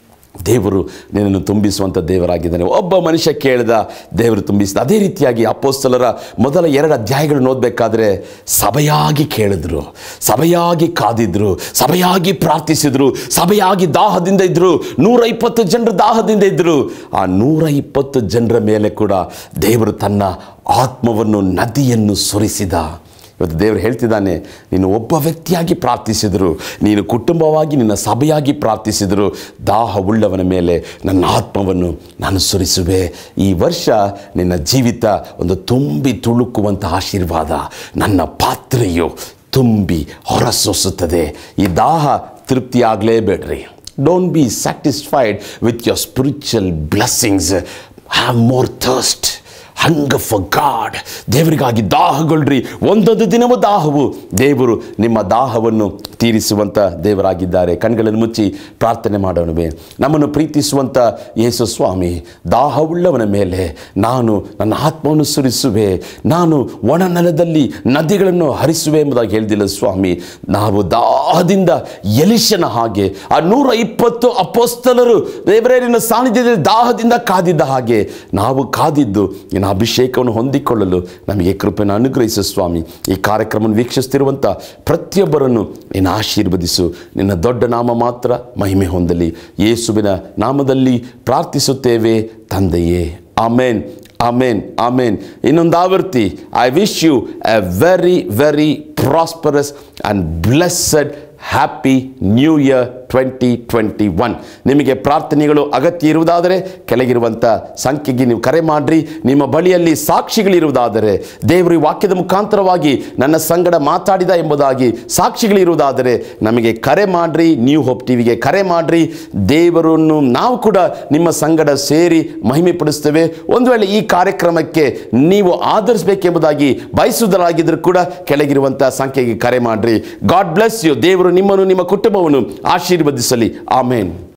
ದೇವರು ನಿನ್ನನ್ನು ತುಂಬಿಸುವಂಥ ದೇವರಾಗಿದ್ದಾನೆ ಒಬ್ಬ ಮನುಷ್ಯ ಕೇಳಿದ ದೇವರು ತುಂಬಿಸಿದ ಅದೇ ರೀತಿಯಾಗಿ ಅಪೋಸ್ತಲರ ಮೊದಲ ಎರಡು ಅಧ್ಯಾಯಗಳನ್ನು ಓದಬೇಕಾದ್ರೆ ಸಭೆಯಾಗಿ ಕೇಳಿದ್ರು ಸಭೆಯಾಗಿ ಕಾದಿದ್ರು ಸಭೆಯಾಗಿ ಪ್ರಾರ್ಥಿಸಿದ್ರು ಸಭೆಯಾಗಿ ದಾಹದಿಂದ ಇದ್ರು ನೂರ ಇಪ್ಪತ್ತು ಜನರು ದಾಹದಿಂದ ಇದ್ರು ಆ ನೂರ ಇಪ್ಪತ್ತು ಜನರ ಮೇಲೆ ಕೂಡ ದೇವರು ತನ್ನ ಆತ್ಮವನ್ನು ನದಿಯನ್ನು ಸುರಿಸಿದ ಇವತ್ತು ದೇವರು ಹೇಳ್ತಿದ್ದಾನೆ ನೀನು ಒಬ್ಬ ವ್ಯಕ್ತಿಯಾಗಿ ಪ್ರಾರ್ಥಿಸಿದರು ನೀನು ಕುಟುಂಬವಾಗಿ ನಿನ್ನ ಸಭೆಯಾಗಿ ಪ್ರಾರ್ಥಿಸಿದರು ದಾಹ ಉಳ್ಳವನ ಮೇಲೆ ನನ್ನ ಆತ್ಮವನ್ನು ನಾನು ಸುರಿಸುವೆ ಈ ವರ್ಷ ನಿನ್ನ ಜೀವಿತ ಒಂದು ತುಂಬಿ ತುಳುಕುವಂಥ ಆಶೀರ್ವಾದ ನನ್ನ ಪಾತ್ರೆಯು ತುಂಬಿ ಹೊರಸೂಸುತ್ತದೆ ಈ ದಾಹ ತೃಪ್ತಿಯಾಗಲೇಬೇಡ್ರಿ don't be satisfied with your spiritual blessings have more thirst ಹಂಗ ಫಾರ್ ಗಾಡ್ ದೇವರಿಗಾಗಿ ದಾಹಗೊಳ್ರಿ ಒಂದೊಂದು ದಿನವೂ ದಾಹವು ದೇವರು ನಿಮ್ಮ ದಾಹವನ್ನು ತೀರಿಸುವಂಥ ದೇವರಾಗಿದ್ದಾರೆ ಕಣ್ಗಳನ್ನು ಮುಚ್ಚಿ ಪ್ರಾರ್ಥನೆ ಮಾಡೋಣವೇ ನಮ್ಮನ್ನು ಪ್ರೀತಿಸುವಂಥ ಯೇಸು ಸ್ವಾಮಿ ದಾಹವುಳ್ಳವನ ಮೇಲೆ ನಾನು ನನ್ನ ಆತ್ಮವನ್ನು ಸುರಿಸುವೆ ನಾನು ಒಣ ನೆಲದಲ್ಲಿ ನದಿಗಳನ್ನು ಹರಿಸುವೆ ಎಂಬುದಾಗಿ ಹೇಳ್ದಿಲ್ಲ ಸ್ವಾಮಿ ನಾವು ದಾಹದಿಂದ ಎಲಿಶನ ಹಾಗೆ ಆ ನೂರ ಇಪ್ಪತ್ತು ಅಪೋಸ್ತಲರು ದೇವರೇ ನಿನ್ನ ಸಾನ್ನಿಧ್ಯದಲ್ಲಿ ದಾಹದಿಂದ ಕಾದಿದ್ದ ಹಾಗೆ ನಾವು ಕಾದಿದ್ದು ನಿನ್ನ ಅಭಿಷೇಕವನ್ನು ಹೊಂದಿಕೊಳ್ಳಲು ನಮಗೆ ಕೃಪೆಯನ್ನು ಅನುಗ್ರಹಿಸು ಸ್ವಾಮಿ ಈ ಕಾರ್ಯಕ್ರಮವನ್ನು ವೀಕ್ಷಿಸ್ತಿರುವಂಥ ಪ್ರತಿಯೊಬ್ಬರನ್ನು ನಿನ್ನ ಆಶೀರ್ವದಿಸು ನಿನ್ನ ದೊಡ್ಡ ನಾಮ ಮಾತ್ರ ಮಹಿಮೆ ಹೊಂದಲಿ ಯೇಸುವಿನ ನಾಮದಲ್ಲಿ ಪ್ರಾರ್ಥಿಸುತ್ತೇವೆ ತಂದೆಯೇ ಆಮೇನ್ ಆಮೇನ್ ಆಮೇನ್ ಇನ್ನೊಂದು ಆವೃತ್ತಿ I wish you a very very prosperous and blessed happy new year twenty twenty one ನಿಮಗೆ ಪ್ರಾರ್ಥನೆಗಳು ಅಗತ್ಯ ಇರುವುದಾದರೆ ಕೆಳಗಿರುವಂಥ ಸಂಖ್ಯೆಗೆ ನೀವು ಕರೆ ಮಾಡಿರಿ ನಿಮ್ಮ ಬಳಿಯಲ್ಲಿ ಸಾಕ್ಷಿಗಳಿರುವುದಾದರೆ ದೇವರು ಈ ವಾಕ್ಯದ ಮುಖಾಂತರವಾಗಿ ನನ್ನ ಸಂಗಡ ಮಾತಾಡಿದ ಎಂಬುದಾಗಿ ಸಾಕ್ಷಿಗಳಿರುವುದಾದರೆ ನಮಗೆ ಕರೆ ಮಾಡಿರಿ ನ್ಯೂ ಹೋಪ್ ಟಿವಿಗೆ ಕರೆ ಮಾಡಿರಿ ದೇವರನ್ನು ನಾವು ಕೂಡ ನಿಮ್ಮ ಸಂಗಡ ಸೇರಿ ಮಹಿಮೆ ಪಡಿಸ್ತೇವೆ ಒಂದು ವೇಳೆ ಈ ಕಾರ್ಯಕ್ರಮಕ್ಕೆ ನೀವು ಆಧರಿಸಬೇಕೆಂಬುದಾಗಿ ಬಯಸುವುದರಾಗಿದ್ದರೂ ಕೂಡ ಕೆಳಗಿರುವಂಥ ಸಂಖ್ಯೆಗೆ ಕರೆ ಮಾಡಿರಿ ಗಾಡ್ ಬ್ಲೆಸ್ ಯು ದೇವರು ನಿಮ್ಮನ್ನು ನಿಮ್ಮ ಕುಟುಂಬವನ್ನು ಆಶೀರ್ವದಿಸಲಿ ಆಮೇನ್